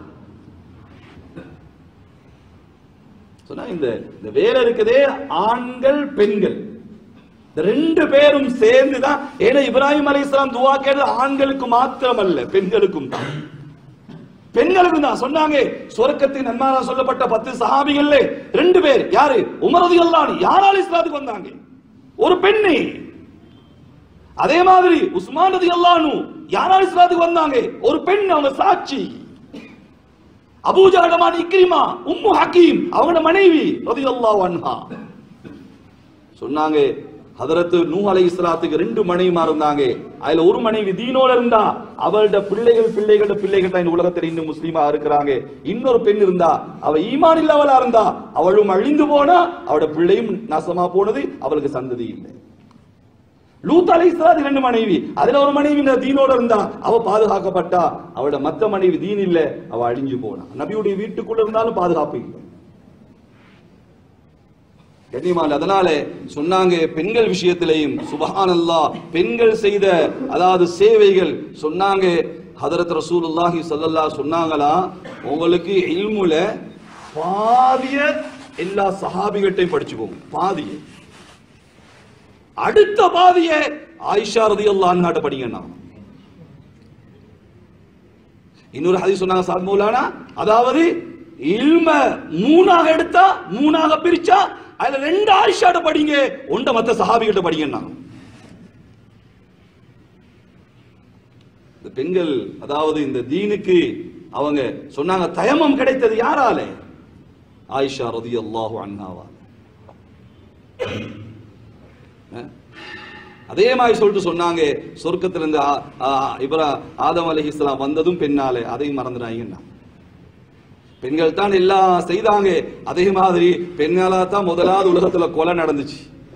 Speaker 1: சொன்னா இந்த இந்த வேலை இருக்குதே ஆண்கள் பெண்கள் இந்த ரெண்டு பேரும் சேர்ந்து தான் ஏன்னா இப்ராஹிம் அலைஹிஸ்ஸலாம் துவா கேட்டது ஆண்களுக்கு மாத்திரம் அல்ல பெண்களுக்கும் தான் பெண்களுக்கும் தான் சொன்னாங்க சொர்க்கத்தின் நன்மாரா சொல்லப்பட்ட பத்து சஹாபிகள்ல ரெண்டு பேர் யாரு உமரது அல்லானி யாரால் இஸ்லாத்துக்கு வந்தாங்க ஒரு பெண்ணு அதே மாதிரி உஸ்மான் ரதி அல்லானு யாரால் இஸ்லாத்துக்கு வந்தாங்க ஒரு பெண் அவங்க சாட்சி அபூஜாடமான இக்ரிமா உம்மு ஹக்கீம் அவங்களோட மனைவி ரதி அல்லாஹ் அன்ஹா சொன்னாங்க ஹதரத்து நூ அலை இஸ்லாத்துக்கு ரெண்டு மனைவிமார் இருந்தாங்க அதுல ஒரு மனைவி தீனோட இருந்தா அவளோட பிள்ளைகள் பிள்ளைகளோட பிள்ளைகள் தான் இந்த உலகத்தில் இன்னும் முஸ்லீமா இருக்கிறாங்க இன்னொரு பெண் இருந்தா அவ ஈமான் இல்லவளா இருந்தா அவளும் அழிந்து போனா அவளோட பிள்ளையும் நாசமா போனது அவளுக்கு சந்ததி இல்லை லூத் அலை இஸ்லாத்து ரெண்டு மனைவி அதுல ஒரு மனைவி இந்த தீனோட இருந்தா அவ பாதுகாக்கப்பட்டா அவளோட மத்த மனைவி தீன் இல்ல அவ அழிஞ்சு போனா நபியுடைய வீட்டுக்குள்ள இருந்தாலும் பாதுகாப்பு இல்லை கண்ணியமான அதனால சொன்னாங்க பெண்கள் விஷயத்திலையும் சுபஹானல்லாஹ் பெண்கள் செய்த அதாவது சேவைகள் சொன்னாங்க ஹதரத் ரசூலுல்லாஹி ஸல்லல்லாஹு சொன்னாங்களா உங்களுக்கு இல்முல பாதிய எல்லா சஹாபிகட்டையும் படிச்சுக்கோங்க பாதிய அடுத்த பாதிய ஆயிஷா ரதியல்லாஹு அன்ஹாட்ட படிங்கண்ணா இன்னொரு ஹதீஸ் சொன்னாங்க சாத் மௌலானா அதாவது இல்ம மூணாக எடுத்தா மூணாக பிரிச்சா அதுல ரெண்டு ஆயிஷாட்ட படிங்க ஒண்ட மத்த சஹாபிகிட்ட படிங்கண்ணா இந்த பெண்கள் அதாவது இந்த தீனுக்கு அவங்க சொன்னாங்க தயமம் கிடைத்தது யாரால ஆயிஷா ரதியல்லாஹு அன்ஹாவா அஹ்? அதே மாதிரி சொல்லிட்டு சொன்னாங்க சொர்க்கத்துல இருந்து ஆ- ஆ- இப்ரா ஆதம் அலைஹிஸ்ஸலாம் வந்ததும் பெண்ணாலே அதையும் மறந்துடாங்கன்னா பெண்கள் தான் எல்லாம் செய்தாங்க அதே மாதிரி பெண்ணாலா தான் முதலாவது உலகத்துல கொலை நடந்துச்சு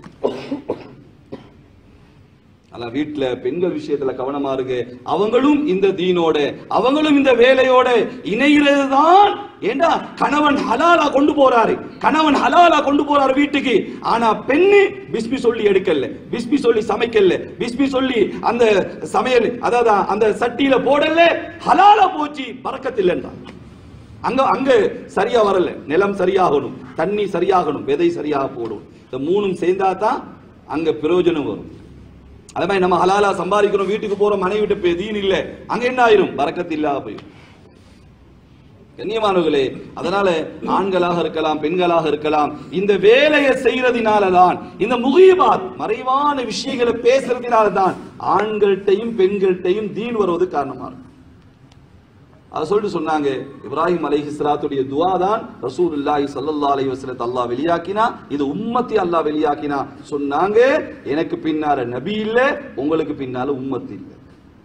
Speaker 1: ஆனா வீட்டுல பெண்கள் விஷயத்துல கவனமா இருக்கு அவங்களும் இந்த தீனோட அவங்களும் இந்த வேலையோட இணைகிறது தான் ஏண்டா கணவன் ஹலாலா கொண்டு போறாரு கணவன் ஹலாலா கொண்டு போறாரு வீட்டுக்கு ஆனா பெண்ணு பிஸ்மி சொல்லி எடுக்கல பிஸ்மி சொல்லி சமைக்கல பிஸ்மி சொல்லி அந்த சமையல் அதாவது அந்த சட்டியில போடல ஹலாலா போச்சு பறக்கத்தில்லைன்றான் அங்க அங்க சரியா வரல நிலம் சரியாகணும் தண்ணி சரியாகணும் விதை சரியாக போடும் இந்த மூணும் சேர்ந்தா தான் அங்க பிரயோஜனம் வரும் அதே மாதிரி நம்ம ஹலாலா சம்பாதிக்கிறோம் வீட்டுக்கு போறோம் மனைவி விட்டு போய் தீன் இல்ல அங்க என்ன ஆயிரும் பறக்கத்து இல்லாம போயிடும் கண்ணியமானவர்களே அதனால ஆண்களாக இருக்கலாம் பெண்களாக இருக்கலாம் இந்த வேலையை செய்யறதினாலதான் இந்த முகிபாத் மறைவான விஷயங்களை பேசுறதுனால தான் ஆண்கள்கிட்டையும் பெண்கள்கிட்டையும் தீன் வருவது காரணமா இருக்கும் அதை சொல்லிட்டு சொன்னாங்க இப்ராஹிம் அலைஹி ஸலாத்துடைய துஆ தான் ரசூலுல்லாஹி ஸல்லல்லாஹு அலைஹி வஸல்லம் அல்லாஹ் வெளியாக்கினா இது உம்மத்தி அல்லாஹ் வெளியாக்கினா சொன்னாங்க எனக்கு பின்னால நபி இல்ல உங்களுக்கு பின்னால உம்மத்தி இல்ல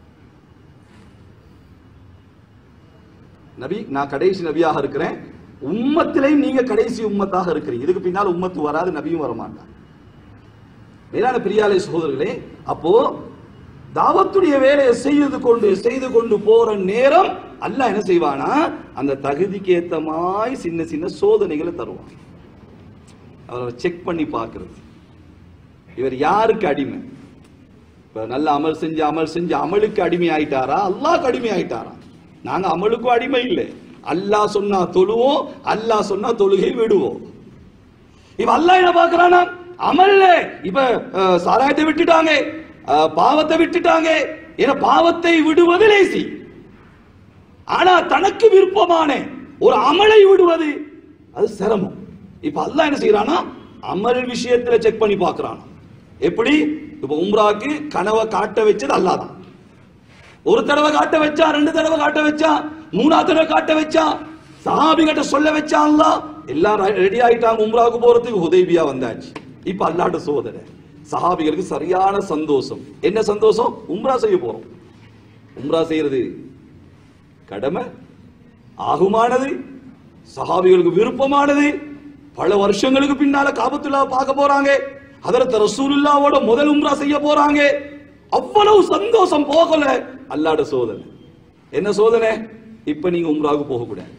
Speaker 1: நபி நான் கடைசி நபியாக இருக்கிறேன் உம்மத்திலையும் நீங்க கடைசி உம்மத்தாக இருக்கிறீங்க இதுக்கு பின்னால் உம்மத்து வராது நபியும் வரமாட்டான் மேலான பிரியாலை சகோதரர்களே அப்போ தாவத்துடைய வேலையை செய்து கொண்டு செய்து கொண்டு போற நேரம் அல்லாஹ் என்ன செய்வானா அந்த தகுதிக்கு ஏத்த மாதிரி சின்ன சின்ன சோதனைகளை தருவான் அவரை செக் பண்ணி பார்க்கிறது இவர் யாருக்கு அடிமை இப்ப நல்ல அமல் செஞ்சு அமல் செஞ்சு அமலுக்கு அடிமை ஆயிட்டாரா அல்லாஹ்க்கு அடிமை ஆயிட்டாரா நாங்க அமலுக்கும் அடிமை இல்லை அல்லாஹ் சொன்னா தொழுவோம் அல்லாஹ் சொன்னா தொழுகை விடுவோம் இப்ப அல்லாஹ் என்ன பாக்குறானா அமல்ல இப்ப அஹ், சாராயத்தை விட்டுட்டாங்க அஹ், பாவத்தை விட்டுட்டாங்க ஏன்னா பாவத்தை விடுவது லேசி ஆனா தனக்கு விருப்பமான ஒரு அமலை விடுவது அது சிரமம் இப்ப அல்லாஹ் என்ன செய்யறானா அமல் விஷயத்துல செக் பண்ணி பார்க்கறான் எப்படி இப்ப உம்ராக்கு கனவை காட்ட வச்சது அல்லாஹ் தான் ஒரு தடவை காட்ட வச்சா ரெண்டு தடவை காட்ட வச்சா மூணாவது தடவை காட்ட வச்சா சஹாபி கிட்ட சொல்ல வச்சா அல்லாஹ் எல்லாம் ரெடி ஆயிட்டாங்க உம்ராவுக்கு போறதுக்கு ஹுதைபியா வந்தாச்சு இப்ப அல்லாட்ட சோதனை சஹாபிகளுக்கு சரியான சந்தோஷம் என்ன சந்தோஷம் உம்ரா செய்ய போறோம் உம்ரா செய்யறது கடமை ஆகுமானது சஹாபிகளுக்கு விருப்பமானது பல வருஷங்களுக்கு பின்னால காபத்துல்லா பார்க்க போறாங்க ஹதரத் ரசூலுல்லாவோட முதல் உம்ரா செய்ய போறாங்க அவ்வளவு சந்தோஷம் போகல அல்லாட சோதனை என்ன சோதனை இப்ப நீங்க உம்ராவுக்கு போக கூடாது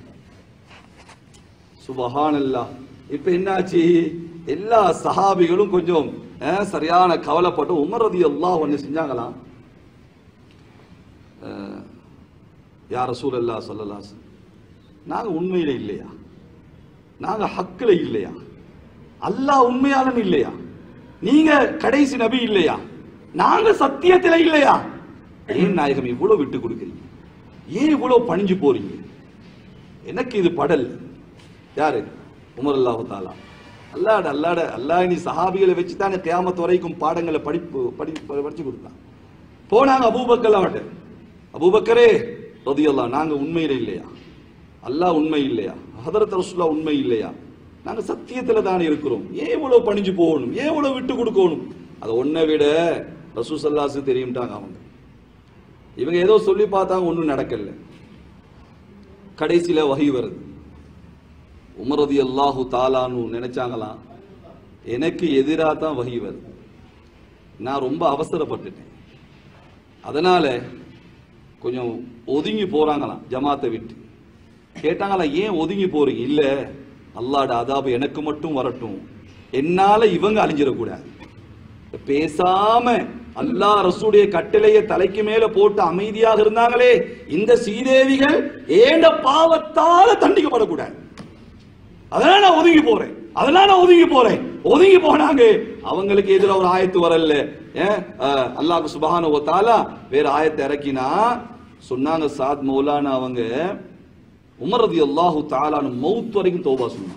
Speaker 1: சுபஹானல்லா இப்ப என்னாச்சு எல்லா சஹாபிகளும் கொஞ்சம் அஹ், சரியான கவலைப்பட்டு உமர் ரதி அல்லாஹ் ஒன்னு செஞ்சாங்களாம் அஹ், யா ரசூல் அல்லா சொல்லலாம் நாங்க உண்மையில இல்லையா நாங்க ஹக்குல இல்லையா அல்லாஹ் உண்மையாளன் இல்லையா நீங்க கடைசி நபி இல்லையா நாங்க சத்தியத்துல இல்லையா ஏன் நாயகம் இவ்வளவு விட்டு கொடுக்குறீங்க ஏன் இவ்வளவு பணிஞ்சு போறீங்க எனக்கு இது படல் யாரு உமர் அல்லாஹு தாலா அல்லாட அல்லாட அல்லாஹ் நீ சஹாபிகளை வச்சு தானே கியாமத் வரைக்கும் பாடங்களை படிப்பு படி படிச்சு கொடுத்தான் போனாங்க அபூபக்கர் அவட்ட அபூபக்கரே ரதியல்லாஹ் நாங்க உண்மையில இல்லையா அல்லாஹ் உண்மை இல்லையா ஹதரத் ரசூல்லா உண்மை இல்லையா நாங்க சத்தியத்துல தான் இருக்கிறோம் ஏன் இவ்வளவு பணிஞ்சு போகணும் ஏன் இவ்வளவு விட்டு கொடுக்கணும் அதை ஒன்னை விட ரசூ சல்லாசு தெரியும்ட்டாங்க அவங்க இவங்க ஏதோ சொல்லி பார்த்தாங்க ஒண்ணும் நடக்கல கடைசியில வகை வருது உமரதி அல்லாஹு தாலான்னு நினைச்சாங்களாம் எனக்கு எதிராக தான் வகை வருது நான் ரொம்ப அவசரப்பட்டுட்டேன் அதனால கொஞ்சம் ஒதுங்கி போறாங்களாம் ஜமாத்தை விட்டு கேட்டாங்களா ஏன் ஒதுங்கி போறீங்க இல்ல அல்லாட அதாபு எனக்கு மட்டும் வரட்டும் என்னால இவங்க அழிஞ்சிடக்கூடாது பேசாம அல்லாஹ் ரசூடைய கட்டளையை தலைக்கு மேல போட்டு அமைதியாக இருந்தாங்களே இந்த சீதேவிகள் ஏண்ட பாவத்தால தண்டிக்கப்படக்கூடாது அதனால நான் ஒதுங்கி போறேன் அதனால நான் ஒதுங்கி போறேன் ஒதுங்கி போனாங்க அவங்களுக்கு எதிர ஒரு ஆயத்து வரல ஏன் அஹ், அல்லாஹ் சுபஹான ஓ தாலா வேற ஆயத்தை இறக்கினா சொன்னாங்க சாத் மௌலானா அவங்க உமர் ரதி அல்லாஹு தாலான்னு மௌத் வரைக்கும் தௌபா சொன்னாங்க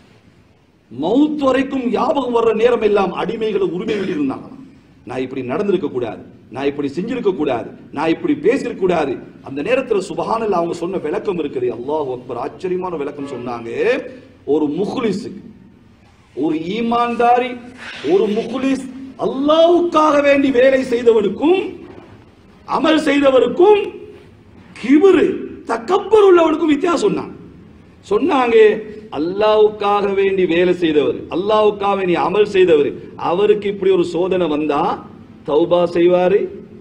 Speaker 1: மௌத் வரைக்கும் ஞாபகம் வர்ற நேரம் எல்லாம் அடிமைகளை உரிமைகள் இருந்தாங்க நான் இப்படி நடந்திருக்க கூடாது நான் இப்படி செஞ்சிருக்க கூடாது நான் இப்படி பேசியிருக்க கூடாது அந்த நேரத்துல சுபஹானல்ல அவங்க சொன்ன விளக்கம் இருக்குது அல்லாஹ் அக்பர் ஆச்சரியமான விளக்கம் சொன்னாங்க ஒரு முஹ்லிஸுக்கு ஒரு ஈமான்தாரி ஒரு முஹ்லிஸ் அல்லாஹ்வுக்காக வேண்டி வேலை செய்தவனுக்கும் அமல் செய்தவருக்கும் கிபுரு தக்கப்பர் உள்ளவனுக்கும் வித்தியாசம் சொன்னாங்க சொன்னாங்க அல்லாவுக்காக வேண்டி வேலை செய்தவர் அல்லாவுக்காக வேண்டி அமல் செய்தவர் அவருக்கு இப்படி ஒரு சோதனை வந்தா தௌபா செய்வாரு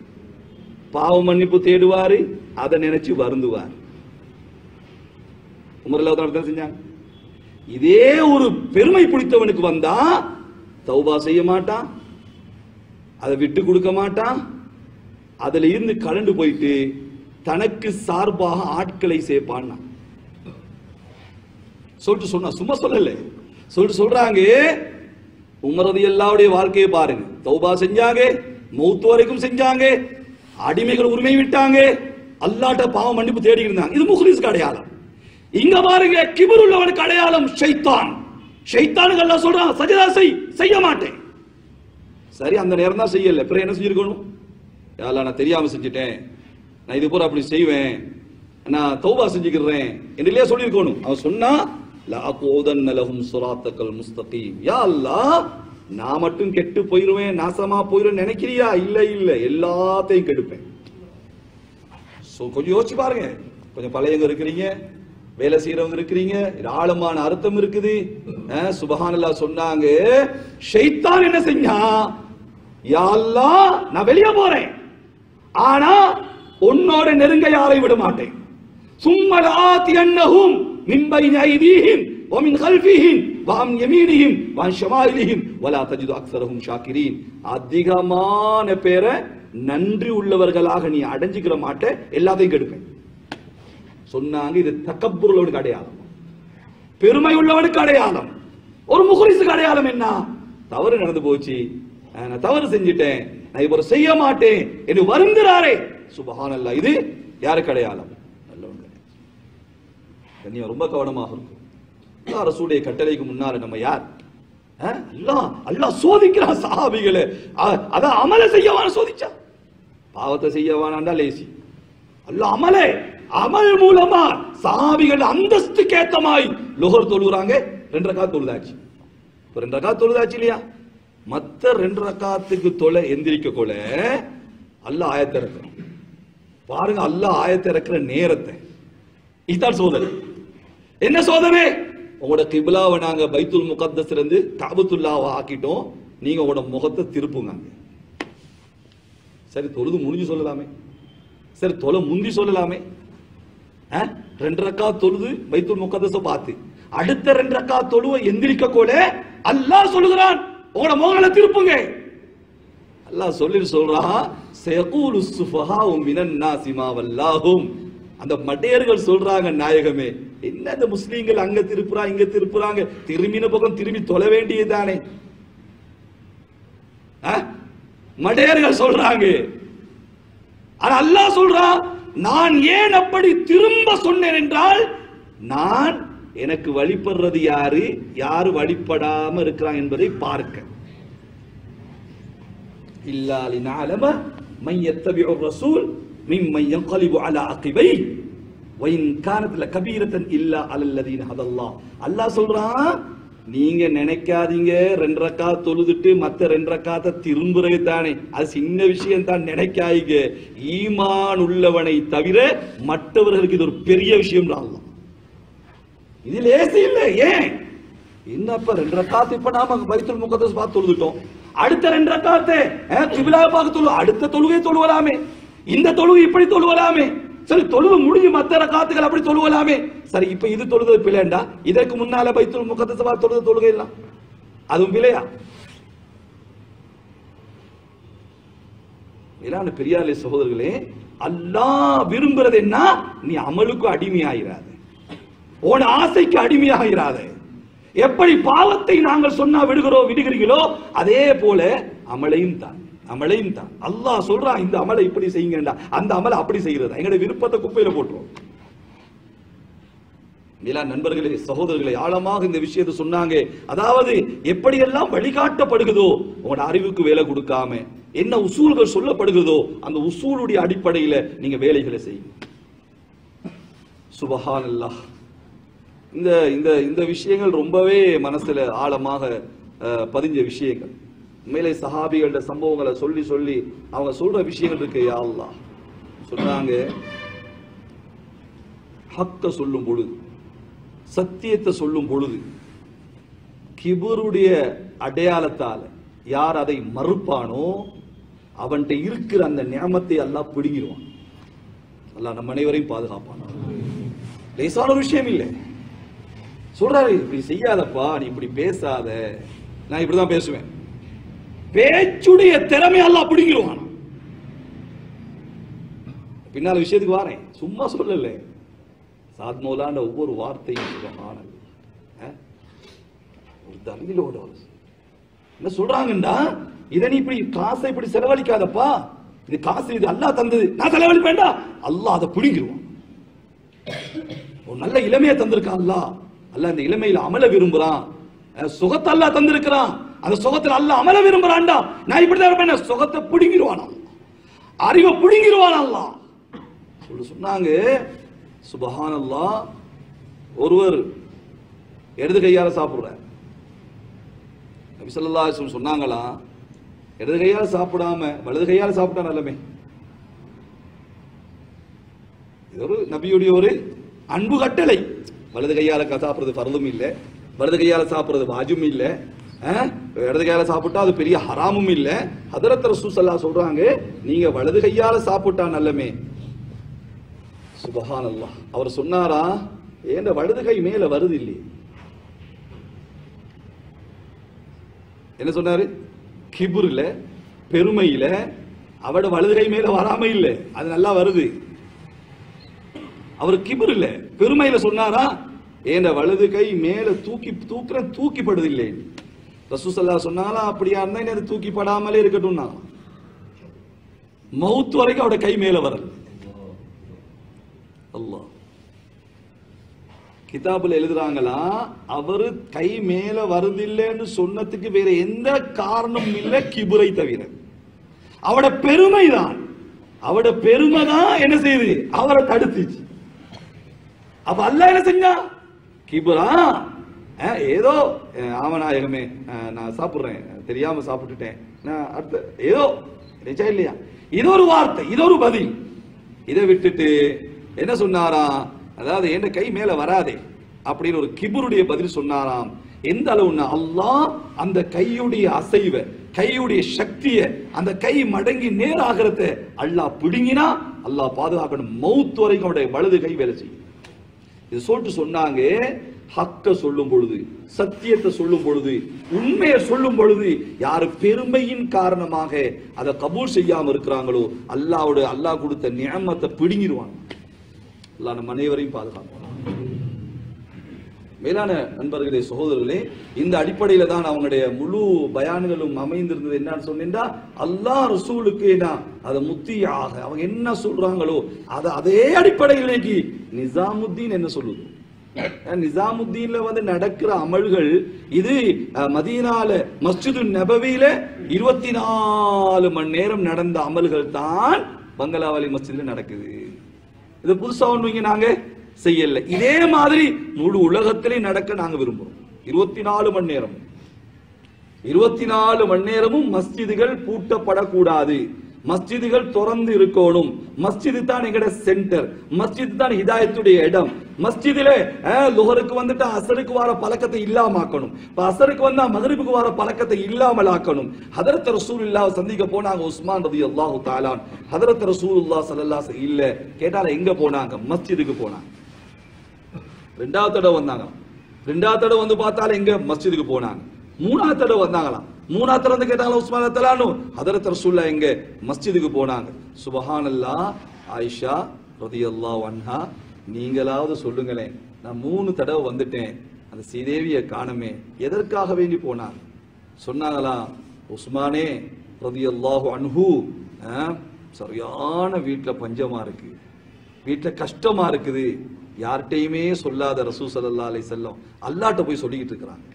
Speaker 1: பாவ மன்னிப்பு தேடுவாரு அதை நினைச்சு வருந்துவார் உமர்ல தான் செஞ்சாங்க இதே ஒரு பெருமை பிடித்தவனுக்கு வந்தா தௌபா செய்ய மாட்டான் அதை விட்டு கொடுக்க மாட்டான் அதுல இருந்து கலண்டு போயிட்டு தனக்கு சார்பாக ஆட்களை சேர்ப்பான்னா சொல்லிட்டு சொன்னா சும்மா சொல்லல சொல்லிட்டு சொல்றாங்க உமரது எல்லாருடைய வாழ்க்கையை பாருங்க தௌபா செஞ்சாங்க மௌத்து வரைக்கும் செஞ்சாங்க அடிமைகள் உரிமை விட்டாங்க அல்லாட்ட பாவம் மன்னிப்பு தேடி இருந்தாங்க இது முஹ்லிஸ்க்கு அடையாளம் இங்க பாருங்க கிபர் உள்ளவனுக்கு அடையாளம் ஷைத்தான் ஷைத்தானுக்கு எல்லாம் சொல்றான் சஜதா செய் செய்ய மாட்டேன் சரி அந்த நேரம் தான் செய்யல பிறகு என்ன செஞ்சிருக்கணும் யாரா நான் தெரியாம செஞ்சுட்டேன் நான் இது பூரா அப்படி செய்வேன் நான் தௌபா செஞ்சுக்கிறேன் என்று இல்லையா சொல்லியிருக்கணும் அவன் சொன்னா லா கோதன்ன லஹும் சுராத்தக்கல் முஸ்தகீம் யா அல்லாஹ் நான் மட்டும் கெட்டு போயிருவேன் நாசமா போயிருவேன் நினைக்கிறியா இல்ல இல்ல எல்லாத்தையும் கெடுப்பேன் சோ கொஞ்சம் யோசிச்சு பாருங்க கொஞ்சம் பழையவங்க இருக்கிறீங்க வேலை செய்யறவங்க இருக்கிறீங்க இது ஆழமான அர்த்தம் இருக்குது அஹ், சுபஹானல்லாஹ் சொன்னாங்க ஷைத்தான் என்ன செஞ்சான் யா அல்லாஹ் நான் வெளியே போறேன் ஆனா உன்னோட நெருங்க யாரையும் விட மாட்டேன் சும்மல ஆத்தியன்னஹும் மின் பைன ஐதீஹிம் ومن خلفهم وعن يمينهم وعن شمائلهم ولا تجد اكثرهم شاكرين அதிகமான பேரை நன்றி உள்ளவர்களாக நீ அடைஞ்சுக்கிற மாட்ட எல்லாத்தையும் கெடுப்பேன் சொன்னாங்க இது தக்கப்புர் உள்ளவனுக்கு அடையாளம் பெருமை உள்ளவனுக்கு அடையாளம் ஒரு முகரிசுக்கு அடையாளம் என்ன தவறு நடந்து போச்சு அஹ் நான் தவறு செஞ்சிட்டேன் நான் இப்போ செய்ய மாட்டேன் என்று வருந்துறாரே சுபஹானல்லாஹ் இது யாருக்கு அடையாளம் நல்லவன் கிடையாது கண்ணியம் ரொம்ப கவனமாக இருக்கும் அல்லாஹ் ரசூலுடைய கட்டளைக்கு முன்னால நம்ம யார் அஹ்? அல்லாஹ் அல்லாஹ் சோதிக்கிறான் சஹாபிகளை அ- அதான் அமல செய்யவான சோதிச்சா பாவத்தை செய்யவானாண்டா லேசி அல்லாஹ் அமலே அமல் மூலமா சஹாபிகள் அந்தஸ்துக்கு ஏத்த மாதிரி லோகர் தொழுகிறாங்க ரெண்டு ரக்காத் தொழுதாச்சு இப்ப ரெண்டு ரக்காத் தொழுதாச்சு இல்லையா மத்த ரெண்டு ரக்காத்துக்கு தொலை எந்திரிக்க கொல அல்லாஹ் ஆயத்தை இறக்குறான் பாருங்க அல்லாஹ் ஆயத்தை இறக்குற நேரத்தை இதுதான் சோதனை என்ன சோதனை உங்களோட கிபிலாவை நாங்க பைத்துல் முகத்தஸ்ல இருந்து காபத்துல்லாவை ஆக்கிட்டோம் நீங்க உங்களோட முகத்தை திருப்புங்க அங்க. சரி தொழுது முடிஞ்சு சொல்லலாமே சரி தொலை முந்தி சொல்லலாமே அஹ்? ரெண்டு ரக்கா தொழுது பைத்துல் முகத்தஸ பார்த்து அடுத்த ரெண்டு ரக்கா தொழுவ எந்திரிக்க கூட அல்லாஹ் சொல்லுகிறான் உங்களோட முகங்களை திருப்புங்க அல்லாஹ் சொல்லி சொல்றான் செகூலு சுஃபஹாஉ மினன் நாசி மா வல்லாஹும் அந்த மடையர்கள் சொல்றாங்க நாயகமே என்ன இந்த முஸ்லீம்கள் அங்க திருப்புறாங்க இங்க திருப்புறாங்க திரும்பின பக்கம் திரும்பி தொலை வேண்டியதுதானே ஆ? மடையர்கள் சொல்றாங்க ஆனா அல்லாஹ் சொல்றான் நான் ஏன் அப்படி திரும்ப சொன்னேன் என்றால் நான் எனக்கு வழிபடுறது யாரு யாரு வழிபடாம இருக்கிறான் என்பதை பார்க்க إلا لنعلم من يتبع الرسول ممن ينقلب على عقبيه وإن كانت لكبيرة إلا على الذين هدى الله அல்லாஹ் சொல்றான் நீங்க நினைக்காதீங்க ரெண்டு ரக்கா தொழுதுட்டு மத்த ரெண்டு ரக்காத்த திரும்புறது தானே அது சின்ன விஷயம் தான் நினைக்காதீங்க ஈமான் உள்ளவனை தவிர மற்றவர்களுக்கு இது ஒரு பெரிய விஷயம் அல்லாஹ் இது லேசி இல்ல ஏன் என்னப்ப ரெண்டு ரக்காத்து இப்ப நாம பைத்துல் முகத்தஸ் பார்த்து தொழுதுட்டோம் அடுத்த ரெண்டு ரக்காத்து கிபிலா பார்க்க தொழு அடுத்த தொழுகை தொழுவலாமே இந்த தொழுகை இப்படி தொழுவலாமே சரி தொழுது முடிஞ்சு மத்த ரக்காத்துகள் அப்படி தொழுவலாமே சரி இப்ப இது தொழுது பிள்ளைண்டா இதற்கு முன்னால பைத்துல் முகத்தஸ் பார்த்து தொழுது தொழுகை இல்ல அதுவும் பிழையா மேலான பெரியாலே சகோதரர்களே அல்லாஹ் விரும்புறது என்ன நீ அமலுக்கு அடிமையாயிராத உன் ஆசைக்கு அடிமையாகிறாத எப்படி பாவத்தை நாங்கள் சொன்னா விடுகிறோம் விடுகிறீங்களோ அதே போல அமலையும் தான் அமலையும் தான் அல்லாஹ் சொல்றான் இந்த அமலை இப்படி செய்யுங்கடா அந்த அமலை அப்படி செய்யறதா எங்களுடைய விருப்பத்தை குப்பையில போட்டுரும் நிலா நண்பர்களே சகோதரர்களே ஆழமாக இந்த விஷயத்தை சொன்னாங்க அதாவது எப்படியெல்லாம் வழிகாட்டப்படுகிறதோ உங்களோட அறிவுக்கு வேலை கொடுக்காம என்ன உசூல்கள் சொல்லப்படுகிறதோ அந்த உசூலுடைய அடிப்படையில நீங்க வேலைகளை செய்யுங்க சுபஹான் அல்லாஹ் இந்த இந்த இந்த விஷயங்கள் ரொம்பவே மனசுல ஆழமாக அஹ், பதிஞ்ச விஷயங்கள் உண்மையிலே சஹாபிகளோட சம்பவங்களை சொல்லி சொல்லி அவங்க சொல்ற விஷயங்கள் இருக்கு யா அல்லாஹ் சொல்றாங்க ஹக்க சொல்லும் பொழுது சத்தியத்தை சொல்லும் பொழுது கிபருடைய அடையாளத்தால யார் அதை மறுப்பானோ அவன்கிட்ட இருக்கிற அந்த நியமத்தை எல்லாம் பிடுங்கிடுவான் அல்லாஹ் நம்ம அனைவரையும் பாதுகாப்பான் லேசான ஒரு விஷயம் இல்லை சொல்றாரு இப்படி செய்யாதப்பா நீ இப்படி பேசாத நான் இப்படிதான் பேசுவேன் பேச்சுடைய திறமை எல்லாம் பிடிங்கிடுவான் பின்னால விஷயத்துக்கு வாரேன் சும்மா சொல்லல சாத் மௌலான ஒவ்வொரு வார்த்தையும் சுபஹான அல்லாஹ். ஒரு தலிலோட ஒரு என்ன சொல்றாங்கண்டா இதை நீ இப்படி காசை இப்படி செலவழிக்காதப்பா இது காசு இது அல்லாஹ் தந்தது நான் செலவழிப்பேன்டா அல்லாஹ் அதை பிடிங்கிருவான் ஒரு நல்ல இளமையை தந்திருக்கான் அல்லாஹ் அல்லாஹ் இந்த இளமையில அமல விரும்புறான் அஹ் சுகத்தை அல்லாஹ் தந்திருக்கிறான் அந்த சுகத்துல அல்லாஹ் அமல விரும்புறான்டா நான் இப்படிதான் இருப்பேன் சுகத்தை பிடுங்கிடுவான் அல்லாஹ் அறிவை பிடுங்கிடுவான் அல்லாஹ் சொல்லு சொன்னாங்க சுபஹானல்லாஹ் ஒருவர் இடது கையால சாப்பிடுறார் நபி ஸல்லல்லாஹு அலைஹி வஸல்லம் சொன்னாங்களா இடது கையால சாப்பிடாம வலது கையால சாப்பிட்டா நல்லமே இது ஒரு நபியுடைய ஒரு அன்பு கட்டளை வலது கையால க- சாப்பிடுறது பரதும் இல்ல வலது கையால சாப்பிடுறது வாஜும் இல்ல அஹ், இடது கையால சாப்பிட்டா அது பெரிய ஹராமும் இல்ல ஹதரத் ரசூசல்லா சொல்றாங்க நீங்க வலது கையால சாப்பிட்டா நல்லமே சுபஹானல்லாஹ் அவர் சொன்னாரா ஏன் வலது கை மேல வருது இல்லையே என்ன சொன்னாரு கிபுர்ல பெருமையில அவட வலது கை மேல வராம இல்ல அது நல்லா வருது அவர் கிபுர் இல்ல பெருமையில சொன்னாரா ஏன் வலது கை மேல தூக்கி தூக்குற தூக்கிப்படுது இல்லை ரசூசல்லா சொன்னாலா அப்படியா இருந்தா இனி அது தூக்கி படாமலே இருக்கட்டும் மவுத் வரைக்கும் அவட கை மேல வரல அல்லாஹ் கிதாபுல எழுதுறாங்களா அவரு கை மேல வருதில்லைன்னு சொன்னதுக்கு வேற எந்த காரணமும் இல்ல கிபுரை தவிர அவட பெருமைதான் அவட பெருமை தான் என்ன செய்யுது அவரை தடுத்துச்சு அப்ப அல்லாஹ் என்ன செஞ்சா கிபுரா அஹ், ஏதோ அஹ், ஆமநாயகமே அஹ், நான் சாப்பிடுறேன் தெரியாம சாப்பிட்டுட்டேன் நான் அடுத்த ஏதோ நிச்சயம் இல்லையா இது ஒரு வார்த்தை இது ஒரு பதில் இதை விட்டுட்டு என்ன சொன்னாராம் அதாவது என்ன கை மேல வராதே அப்படின்னு ஒரு கிபுருடைய பதில் சொன்னாராம் எந்த அளவுன்னா அல்லாஹ் அந்த கையுடைய அசைவ கையுடைய சக்திய அந்த கை மடங்கி நேராகிறத அல்லாஹ் பிடுங்கினா அல்லாஹ் பாதுகாக்கணும் மவுத் வரைக்கும் அவருடைய வலது கை வேலை செய்யும் இது சொல்லிட்டு சொன்னாங்க ஹக்க சொல்லும் பொழுது சத்தியத்தை சொல்லும் பொழுது உண்மையை சொல்லும் பொழுது யாரு பெருமையின் காரணமாக அதை கபூல் செய்யாம இருக்கிறாங்களோ அல்லாவோட அல்லாஹ் கொடுத்த நியமத்தை பிடுங்கிடுவாங்க அல்லாஹ் நம்ம அனைவரையும் பாதுகாப்பான் மேலான நண்பர்களே சகோதரர்களே இந்த அடிப்படையில தான் அவங்களுடைய முழு பயான்களும் அமைந்திருந்தது என்னன்னு சொன்னீங்கன்னா அல்லாஹ் ரசூலுக்கு என்ன அதை முத்தியாக அவங்க என்ன சொல்றாங்களோ அது அதே அடிப்படையிலேக்கு நிசாமுத்தீன் என்ன சொல்லுது அஹ் நிசாமுத்தீன்ல வந்து நடக்கிற அமல்கள் இது அஹ், மதீனால மஸ்ஜிது நபவியில இருபத்தி நாலு மணி நேரம் நடந்த அமல்கள் தான் பங்களாவலி மஸ்ஜித்ல நடக்குது இது புதுசா ஒண்ணு இங்க நாங்க செய்யல இதே மாதிரி முழு உலகத்திலே நடக்க நாங்க விரும்புறோம் இருபத்தி நாலு மணி நேரம் இருபத்தி நாலு மணி நேரமும் மஸ்ஜிதுகள் பூட்டப்படக்கூடாது மஸ்ஜிதுகள் திறந்து இருக்கணும் மஸ்ஜிது தான் எங்கட சென்டர் மஸ்ஜித் தான் ஹிதாயத்துடைய இடம் மஸ்ஜிதிலே அஹ், லுஹருக்கு வந்துட்டு அசருக்கு வர பழக்கத்தை இல்லாமக்கணும் இப்ப அசருக்கு வந்தா மகரிபுக்கு வர பழக்கத்தை இல்லாமல் ஆக்கணும் ஹதரத் ரசூலுல்லாஹ் சந்திக்க போனாங்க உஸ்மான் ரதி அல்லாஹு தாலான் ஹதரத் ரசூலுல்லாஹ் ஸல்லல்லாஹு அலைஹி இல்ல கேட்டால எங்க போனாங்க மஸ்ஜிதுக்கு போனாங்க ரெண்டாவது தடவை வந்தாங்க ரெண்டாவது தடவை வந்து பார்த்தாலும் எங்க மஸ்ஜிதுக்கு போனாங்க மூணாவது தடவை வந்தாங்களாம் மூணாவது தடவை வந்து கேட்டாங்களா உஸ்மான் தலானு ஹதரத் ரசூல்லா எங்க மஸ்ஜிதுக்கு போனாங்க சுபஹானல்லா ஆயிஷா ரதியல்லாஹு அன்ஹா நீங்களாவது சொல்லுங்களேன் நான் மூணு தடவை வந்துட்டேன் அந்த சீதேவியை காணமே எதற்காக வேண்டி போனாங்க சொன்னாங்களா உஸ்மானே ரதியல்லாஹு அன்ஹு ஆ, சரியான வீட்டுல பஞ்சமா இருக்கு வீட்டுல கஷ்டமா இருக்குது யார்கிட்டயுமே சொல்லாத ரசூ சல்லா அலை செல்லம் அல்லாட்ட போய் சொல்லிக்கிட்டு இருக்கிறாங்க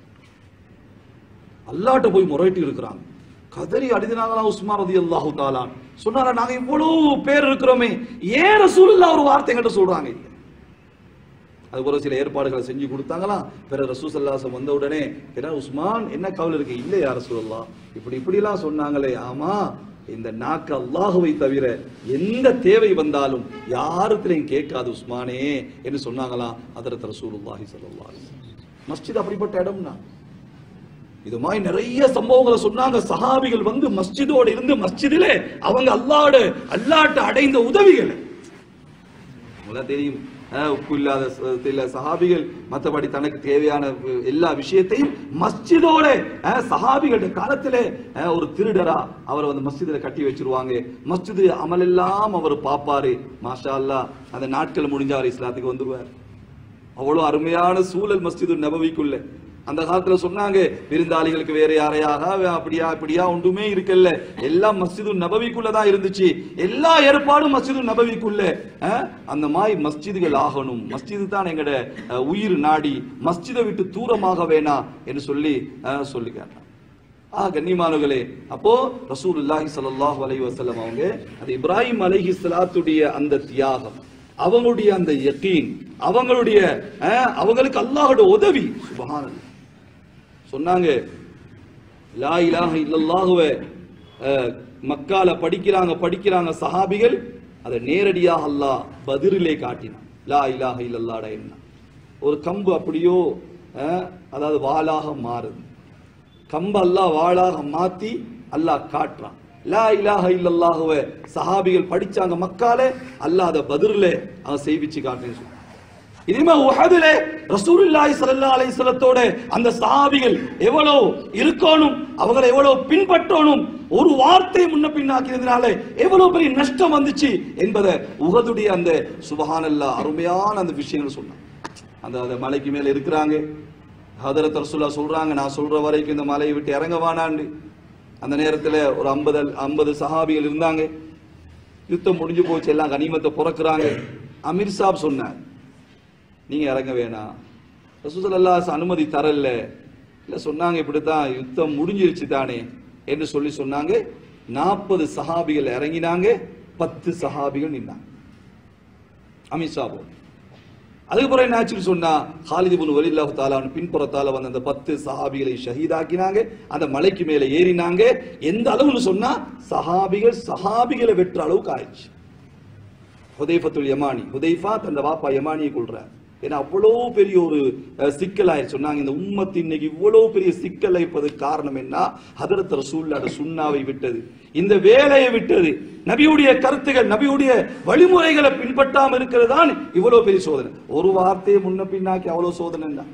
Speaker 1: அல்லாட்ட போய் முறையிட்டு இருக்கிறாங்க கதறி அடிதினாங்களா உஸ்மான் ரதி அல்லாஹு தாலான் சொன்னாரா நாங்க இவ்வளவு பேர் இருக்கிறோமே ஏன் ரசூலுல்லா ஒரு வார்த்தை என்கிட்ட சொல்றாங்க இல்ல அது போல சில ஏற்பாடுகளை செஞ்சு கொடுத்தாங்களாம் பிறகு ரசூ சல்லாசம் வந்த உடனே கேட்டா உஸ்மான் என்ன கவலை இருக்கு இல்ல யார் ரசூலுல்லா இப்படி இப்படி எல்லாம் சொன்னாங்களே ஆமா இந்த நாக்கு அல்லாஹுவை தவிர எந்த தேவை வந்தாலும் யாருத்திலையும் கேட்காது உஸ்மானே என்று சொன்னாங்களாம் அதரத் ரசூலுல்லாஹி ஸல்லல்லாஹு அலைஹி வஸல்லம் மஸ்ஜித் அப்படிப்பட்ட இடம்னா இது மாதிரி நிறைய சம்பவங்களை சொன்னாங்க சஹாபிகள் வந்து மஸ்ஜிதோட இருந்து மஸ்ஜிதிலே அவங்க அல்லாட அல்லாட்ட அடைந்த உதவிகள் உங்களுக்கு தெரியும் அஹ், உப்பு இல்லாத ச- சில சஹாபிகள் மற்றபடி தனக்கு தேவையான அஹ், எல்லா விஷயத்தையும் மஸ்ஜிதோட அஹ், சஹாபிகளுடைய காலத்திலே அஹ், ஒரு திருடரா அவரை வந்து மஸ்ஜிதில் கட்டி வச்சிருவாங்க மஸ்ஜிது அமலெல்லாம் அவர் பாப்பாரு மாஷா அல்லாஹ் அந்த நாட்கள் முடிஞ்ச அவர் இஸ்லாத்துக்கு வந்துருவார் அவ்வளவு அருமையான சூழல் மஸ்ஜிது நபவிக்குள்ள அந்த காலத்துல சொன்னாங்க விருந்தாளிகளுக்கு வேற யாரையாக அப்படியா இப்படியா ஒன்றுமே இருக்கல்ல எல்லாம் மஸ்ஜிது நபவிக்குள்ள தான் இருந்துச்சு எல்லா ஏற்பாடும் மஸ்ஜிது நபவிக்குள்ள அஹ், அந்த மாதிரி மஸ்ஜிதுகள் ஆகணும் மஸ்ஜிது தான் எங்கட அஹ், உயிர் நாடி மஸ்ஜிதை விட்டு தூரமாக வேணாம் என்று சொல்லி அஹ், சொல்லி கேட்டான் ஆ கண்ணியமானவர்களே அப்போ ரசூலுல்லாஹி ஸல்லல்லாஹு அலைஹி வஸல்லம் அவங்க அந்த இப்ராஹிம் அலைஹி ஸலாத்துடைய அந்த தியாகம் அவங்களுடைய அந்த யகீன் அவங்களுடைய அஹ், அவங்களுக்கு அல்லாஹ்வோட உதவி சுபஹானல்லாஹ் சொன்னாங்க லா இலாஹ இல்லல்லாஹுவ அஹ், மக்கால படிக்கிறாங்க படிக்கிறாங்க சஹாபிகள் அதை நேரடியாக அல்லாஹ் பதிரிலே காட்டினான் லா இலாஹ இல்லல்லாட என்ன ஒரு கம்பு அப்படியோ அஹ், அதாவது வாளாக மாறுது கம்பு அல்லாஹ் வாளாக மாத்தி அல்லாஹ் காட்டுறான் லா இலாஹ இல்லல்லாஹுவ சஹாபிகள் படிச்சாங்க மக்கால அல்லாஹ் அதை பதிரில அவன் செய்விச்சு காட்டுறேன்னு சொல்றான் இனிமே உஹதுல ரசூலுல்லாஹி ஸல்லல்லாஹு அலைஹி வஸல்லத்தோட அந்த சஹாபிகள் எவ்வளவு இருக்கணும் அவங்களை எவ்வளவு பின்பற்றணும் ஒரு வார்த்தை முன்ன பின்னாக்கினதுனால எவ்வளவு பெரிய நஷ்டம் வந்துச்சு என்பதை உஹதுடைய அந்த சுபஹானல்லாஹ் அருமையான அந்த விஷயங்களை சொன்னாங்க அந்த அந்த மலைக்கு மேல இருக்கிறாங்க ஹதரத் ரசூல்லா சொல்றாங்க நான் சொல்ற வரைக்கும் இந்த மலையை விட்டு இறங்க வேணாண்டு அந்த நேரத்துல ஒரு ஐம்பது ஐம்பது சஹாபிகள் இருந்தாங்க யுத்தம் முடிஞ்சு போச்சு எல்லாம் கனிமத்தை பிறக்குறாங்க அமீர் சாப் சொன்னார் நீங்க இறங்க வேணாம் ரசூசல்லாஸ் அனுமதி தரல இல்ல சொன்னாங்க இப்படித்தான் யுத்தம் முடிஞ்சிருச்சு தானே என்று சொல்லி சொன்னாங்க நாற்பது சஹாபிகள் இறங்கினாங்க பத்து சஹாபிகள் நின்னாங்க அமித்ஷா போ அதுக்கப்புறம் என்ன ஆச்சுன்னு சொன்னா ஹாலித் இப்னு வலில்லாஹு தாலான் பின்புறத்தால வந்த அந்த பத்து சஹாபிகளை ஷஹீதாக்கினாங்க அந்த மலைக்கு மேல ஏறினாங்க எந்த அளவுன்னு சொன்னா சஹாபிகள் சஹாபிகளை வெற்ற அளவுக்கு ஆயிடுச்சு ஹுதைஃபத்துல் யமானி ஹுதைஃபா தந்த வாப்பா யமானியை கொள்றார் ஏன்னா அவ்வளோ பெரிய ஒரு அஹ், சிக்கலாயிருச்சு சொன்னாங்க இந்த உம்மத்து இன்னைக்கு இவ்வளவு பெரிய சிக்கல் இருப்பதற்கு காரணம் என்ன ஹதரத் ரசூல்லாட சுண்ணாவை விட்டது இந்த வேலையை விட்டது நபியுடைய கருத்துகள் நபியுடைய வழிமுறைகளை பின்பற்றாம இருக்கிறது தான் இவ்வளவு பெரிய சோதனை ஒரு வார்த்தையை முன்ன பின்னாக்கி அவ்வளவு சோதனை தான்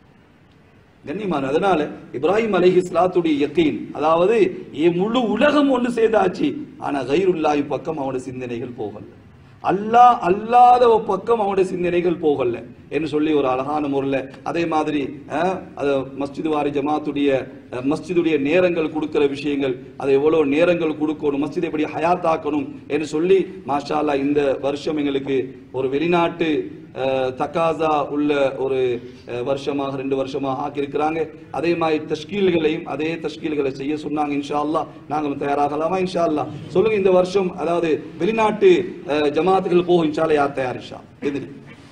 Speaker 1: கண்ணியமான அதனால இப்ராஹிம் அலைஹி ஸலாத்துடைய யக்கீன் அதாவது இ- முழு உலகம் ஒன்று சேர்ந்தாச்சு ஆனா கைருல்லாஹி பக்கம் அவனுடைய சிந்தனைகள் போகல அல்லாஹ் அல்லாத ஒரு பக்கம் அவனுடைய சிந்தனைகள் போகல என்று சொல்லி ஒரு அழகான முறையில் அதே மாதிரி அஹ், அது மஸ்ஜித் வாரி ஜமாத்துடைய அஹ், மஸ்ஜிதுடைய நேரங்கள் கொடுக்கிற விஷயங்கள் அதை எவ்வளவு நேரங்கள் கொடுக்கணும் மஸ்ஜிதை எப்படி ஹயாத்தாக்கணும் என்று சொல்லி மாஷா அல்லாஹ் இந்த வருஷம் எங்களுக்கு ஒரு வெளிநாட்டு அஹ், தக்காசா உள்ள ஒரு அஹ், வருஷமாக ரெண்டு வருஷமாக ஆக்கியிருக்கிறாங்க அதே மாதிரி தஷ்கீல்களையும் அதே தஷ்கீல்களை செய்ய சொன்னாங்க இன்ஷா அல்லாஹ் நாங்களும் தயாராகலாமா இன்ஷா அல்லாஹ் சொல்லுங்க இந்த வருஷம் அதாவது வெளிநாட்டு அஹ், ஜமாத்துகள் போகும் இன்ஷா அல்லாஹ் யார் தயார் இன்ஷா எதிரி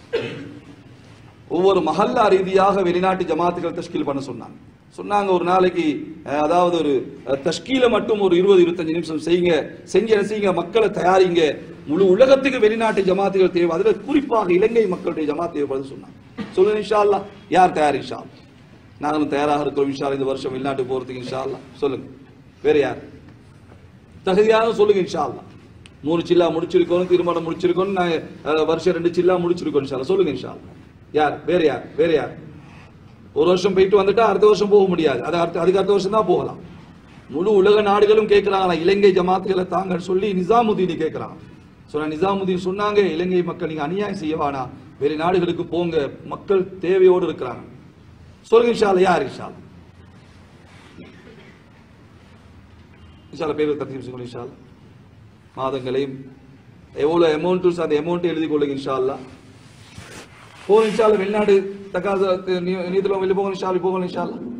Speaker 1: ஒவ்வொரு மஹல்லா ரீதியாக வெளிநாட்டு ஜமாத்துகள் தஷ்கீல் பண்ண சொன்னாங்க சொன்னாங்க ஒரு நாளைக்கு அஹ், அதாவது ஒரு அஹ், தஷ்கீல மட்டும் ஒரு இருபது இருபத்தஞ்சு நிமிஷம் செய்யுங்க செஞ்சு என்ன செய்யுங்க மக்களை தயாரிங்க முழு உலகத்துக்கு வெளிநாட்டு ஜமாத்துகள் தேவை அதுல குறிப்பாக இலங்கை மக்களுடைய ஜமாத் தேவைப்படுது சொன்னாங்க சொல்லுங்க இன்ஷா அல்லாஹ் யார் தயார் இன்ஷா அல்லாஹ்? நாங்களும் தயாராக இருக்கிறோம் இன்ஷா அல்லாஹ் இந்த வருஷம் வெளிநாட்டுக்கு போறதுக்கு இன்ஷா அல்லாஹ் சொல்லுங்க வேற யார் தகுதியாக சொல்லுங்க இன்ஷா அல்லாஹ் மூணு சில்லா முடிச்சிருக்கோம் திருமணம் முடிச்சிருக்கோம் நான் அஹ், வருஷம் ரெண்டு சில்லா முடிச்சிருக்கோம் இன்ஷா அல்லாஹ் சொல்லுங்க இன்ஷா அல்லாஹ் யார் வேற யார் வேற யார் ஒரு வருஷம் போயிட்டு வந்துட்டா அடுத்த வருஷம் போக முடியாது அது அடுத்த அதுக்கு அடுத்த வருஷம் தான் போகலாம் முழு உலக நாடுகளும் கேட்கிறாங்களா இலங்கை ஜமாத்துகளை தாங்க சொல்லி நிசாமுதீன் கேட்கிறாங்க சொன்ன நிசாமுதீன் சொன்னாங்க இலங்கை மக்கள் நீங்க அநியாயம் செய்ய வேணாம் வேற நாடுகளுக்கு போங்க மக்கள் தேவையோடு இருக்கிறாங்க சொல்லுங்க இன்ஷா அல்லாஹ் யார் இன்ஷா அல்லாஹ்? இன்ஷா அல்லாஹ் பேர் தத்தி சொல்லுங்க இன்ஷா அல்லாஹ். மாதங்களையும் எவ்வளவு அமௌண்ட் அந்த அமௌண்ட் எழுதி கொள்ளுங்க இன்ஷா அல்லாஹ் போகும் இன்ஷா அல்லாஹ் வெளிநாடு தக்காச நீதிలో వెళ్ళిపోగలను ఇన్షాల్లా పోగలను ఇన్షాల్లా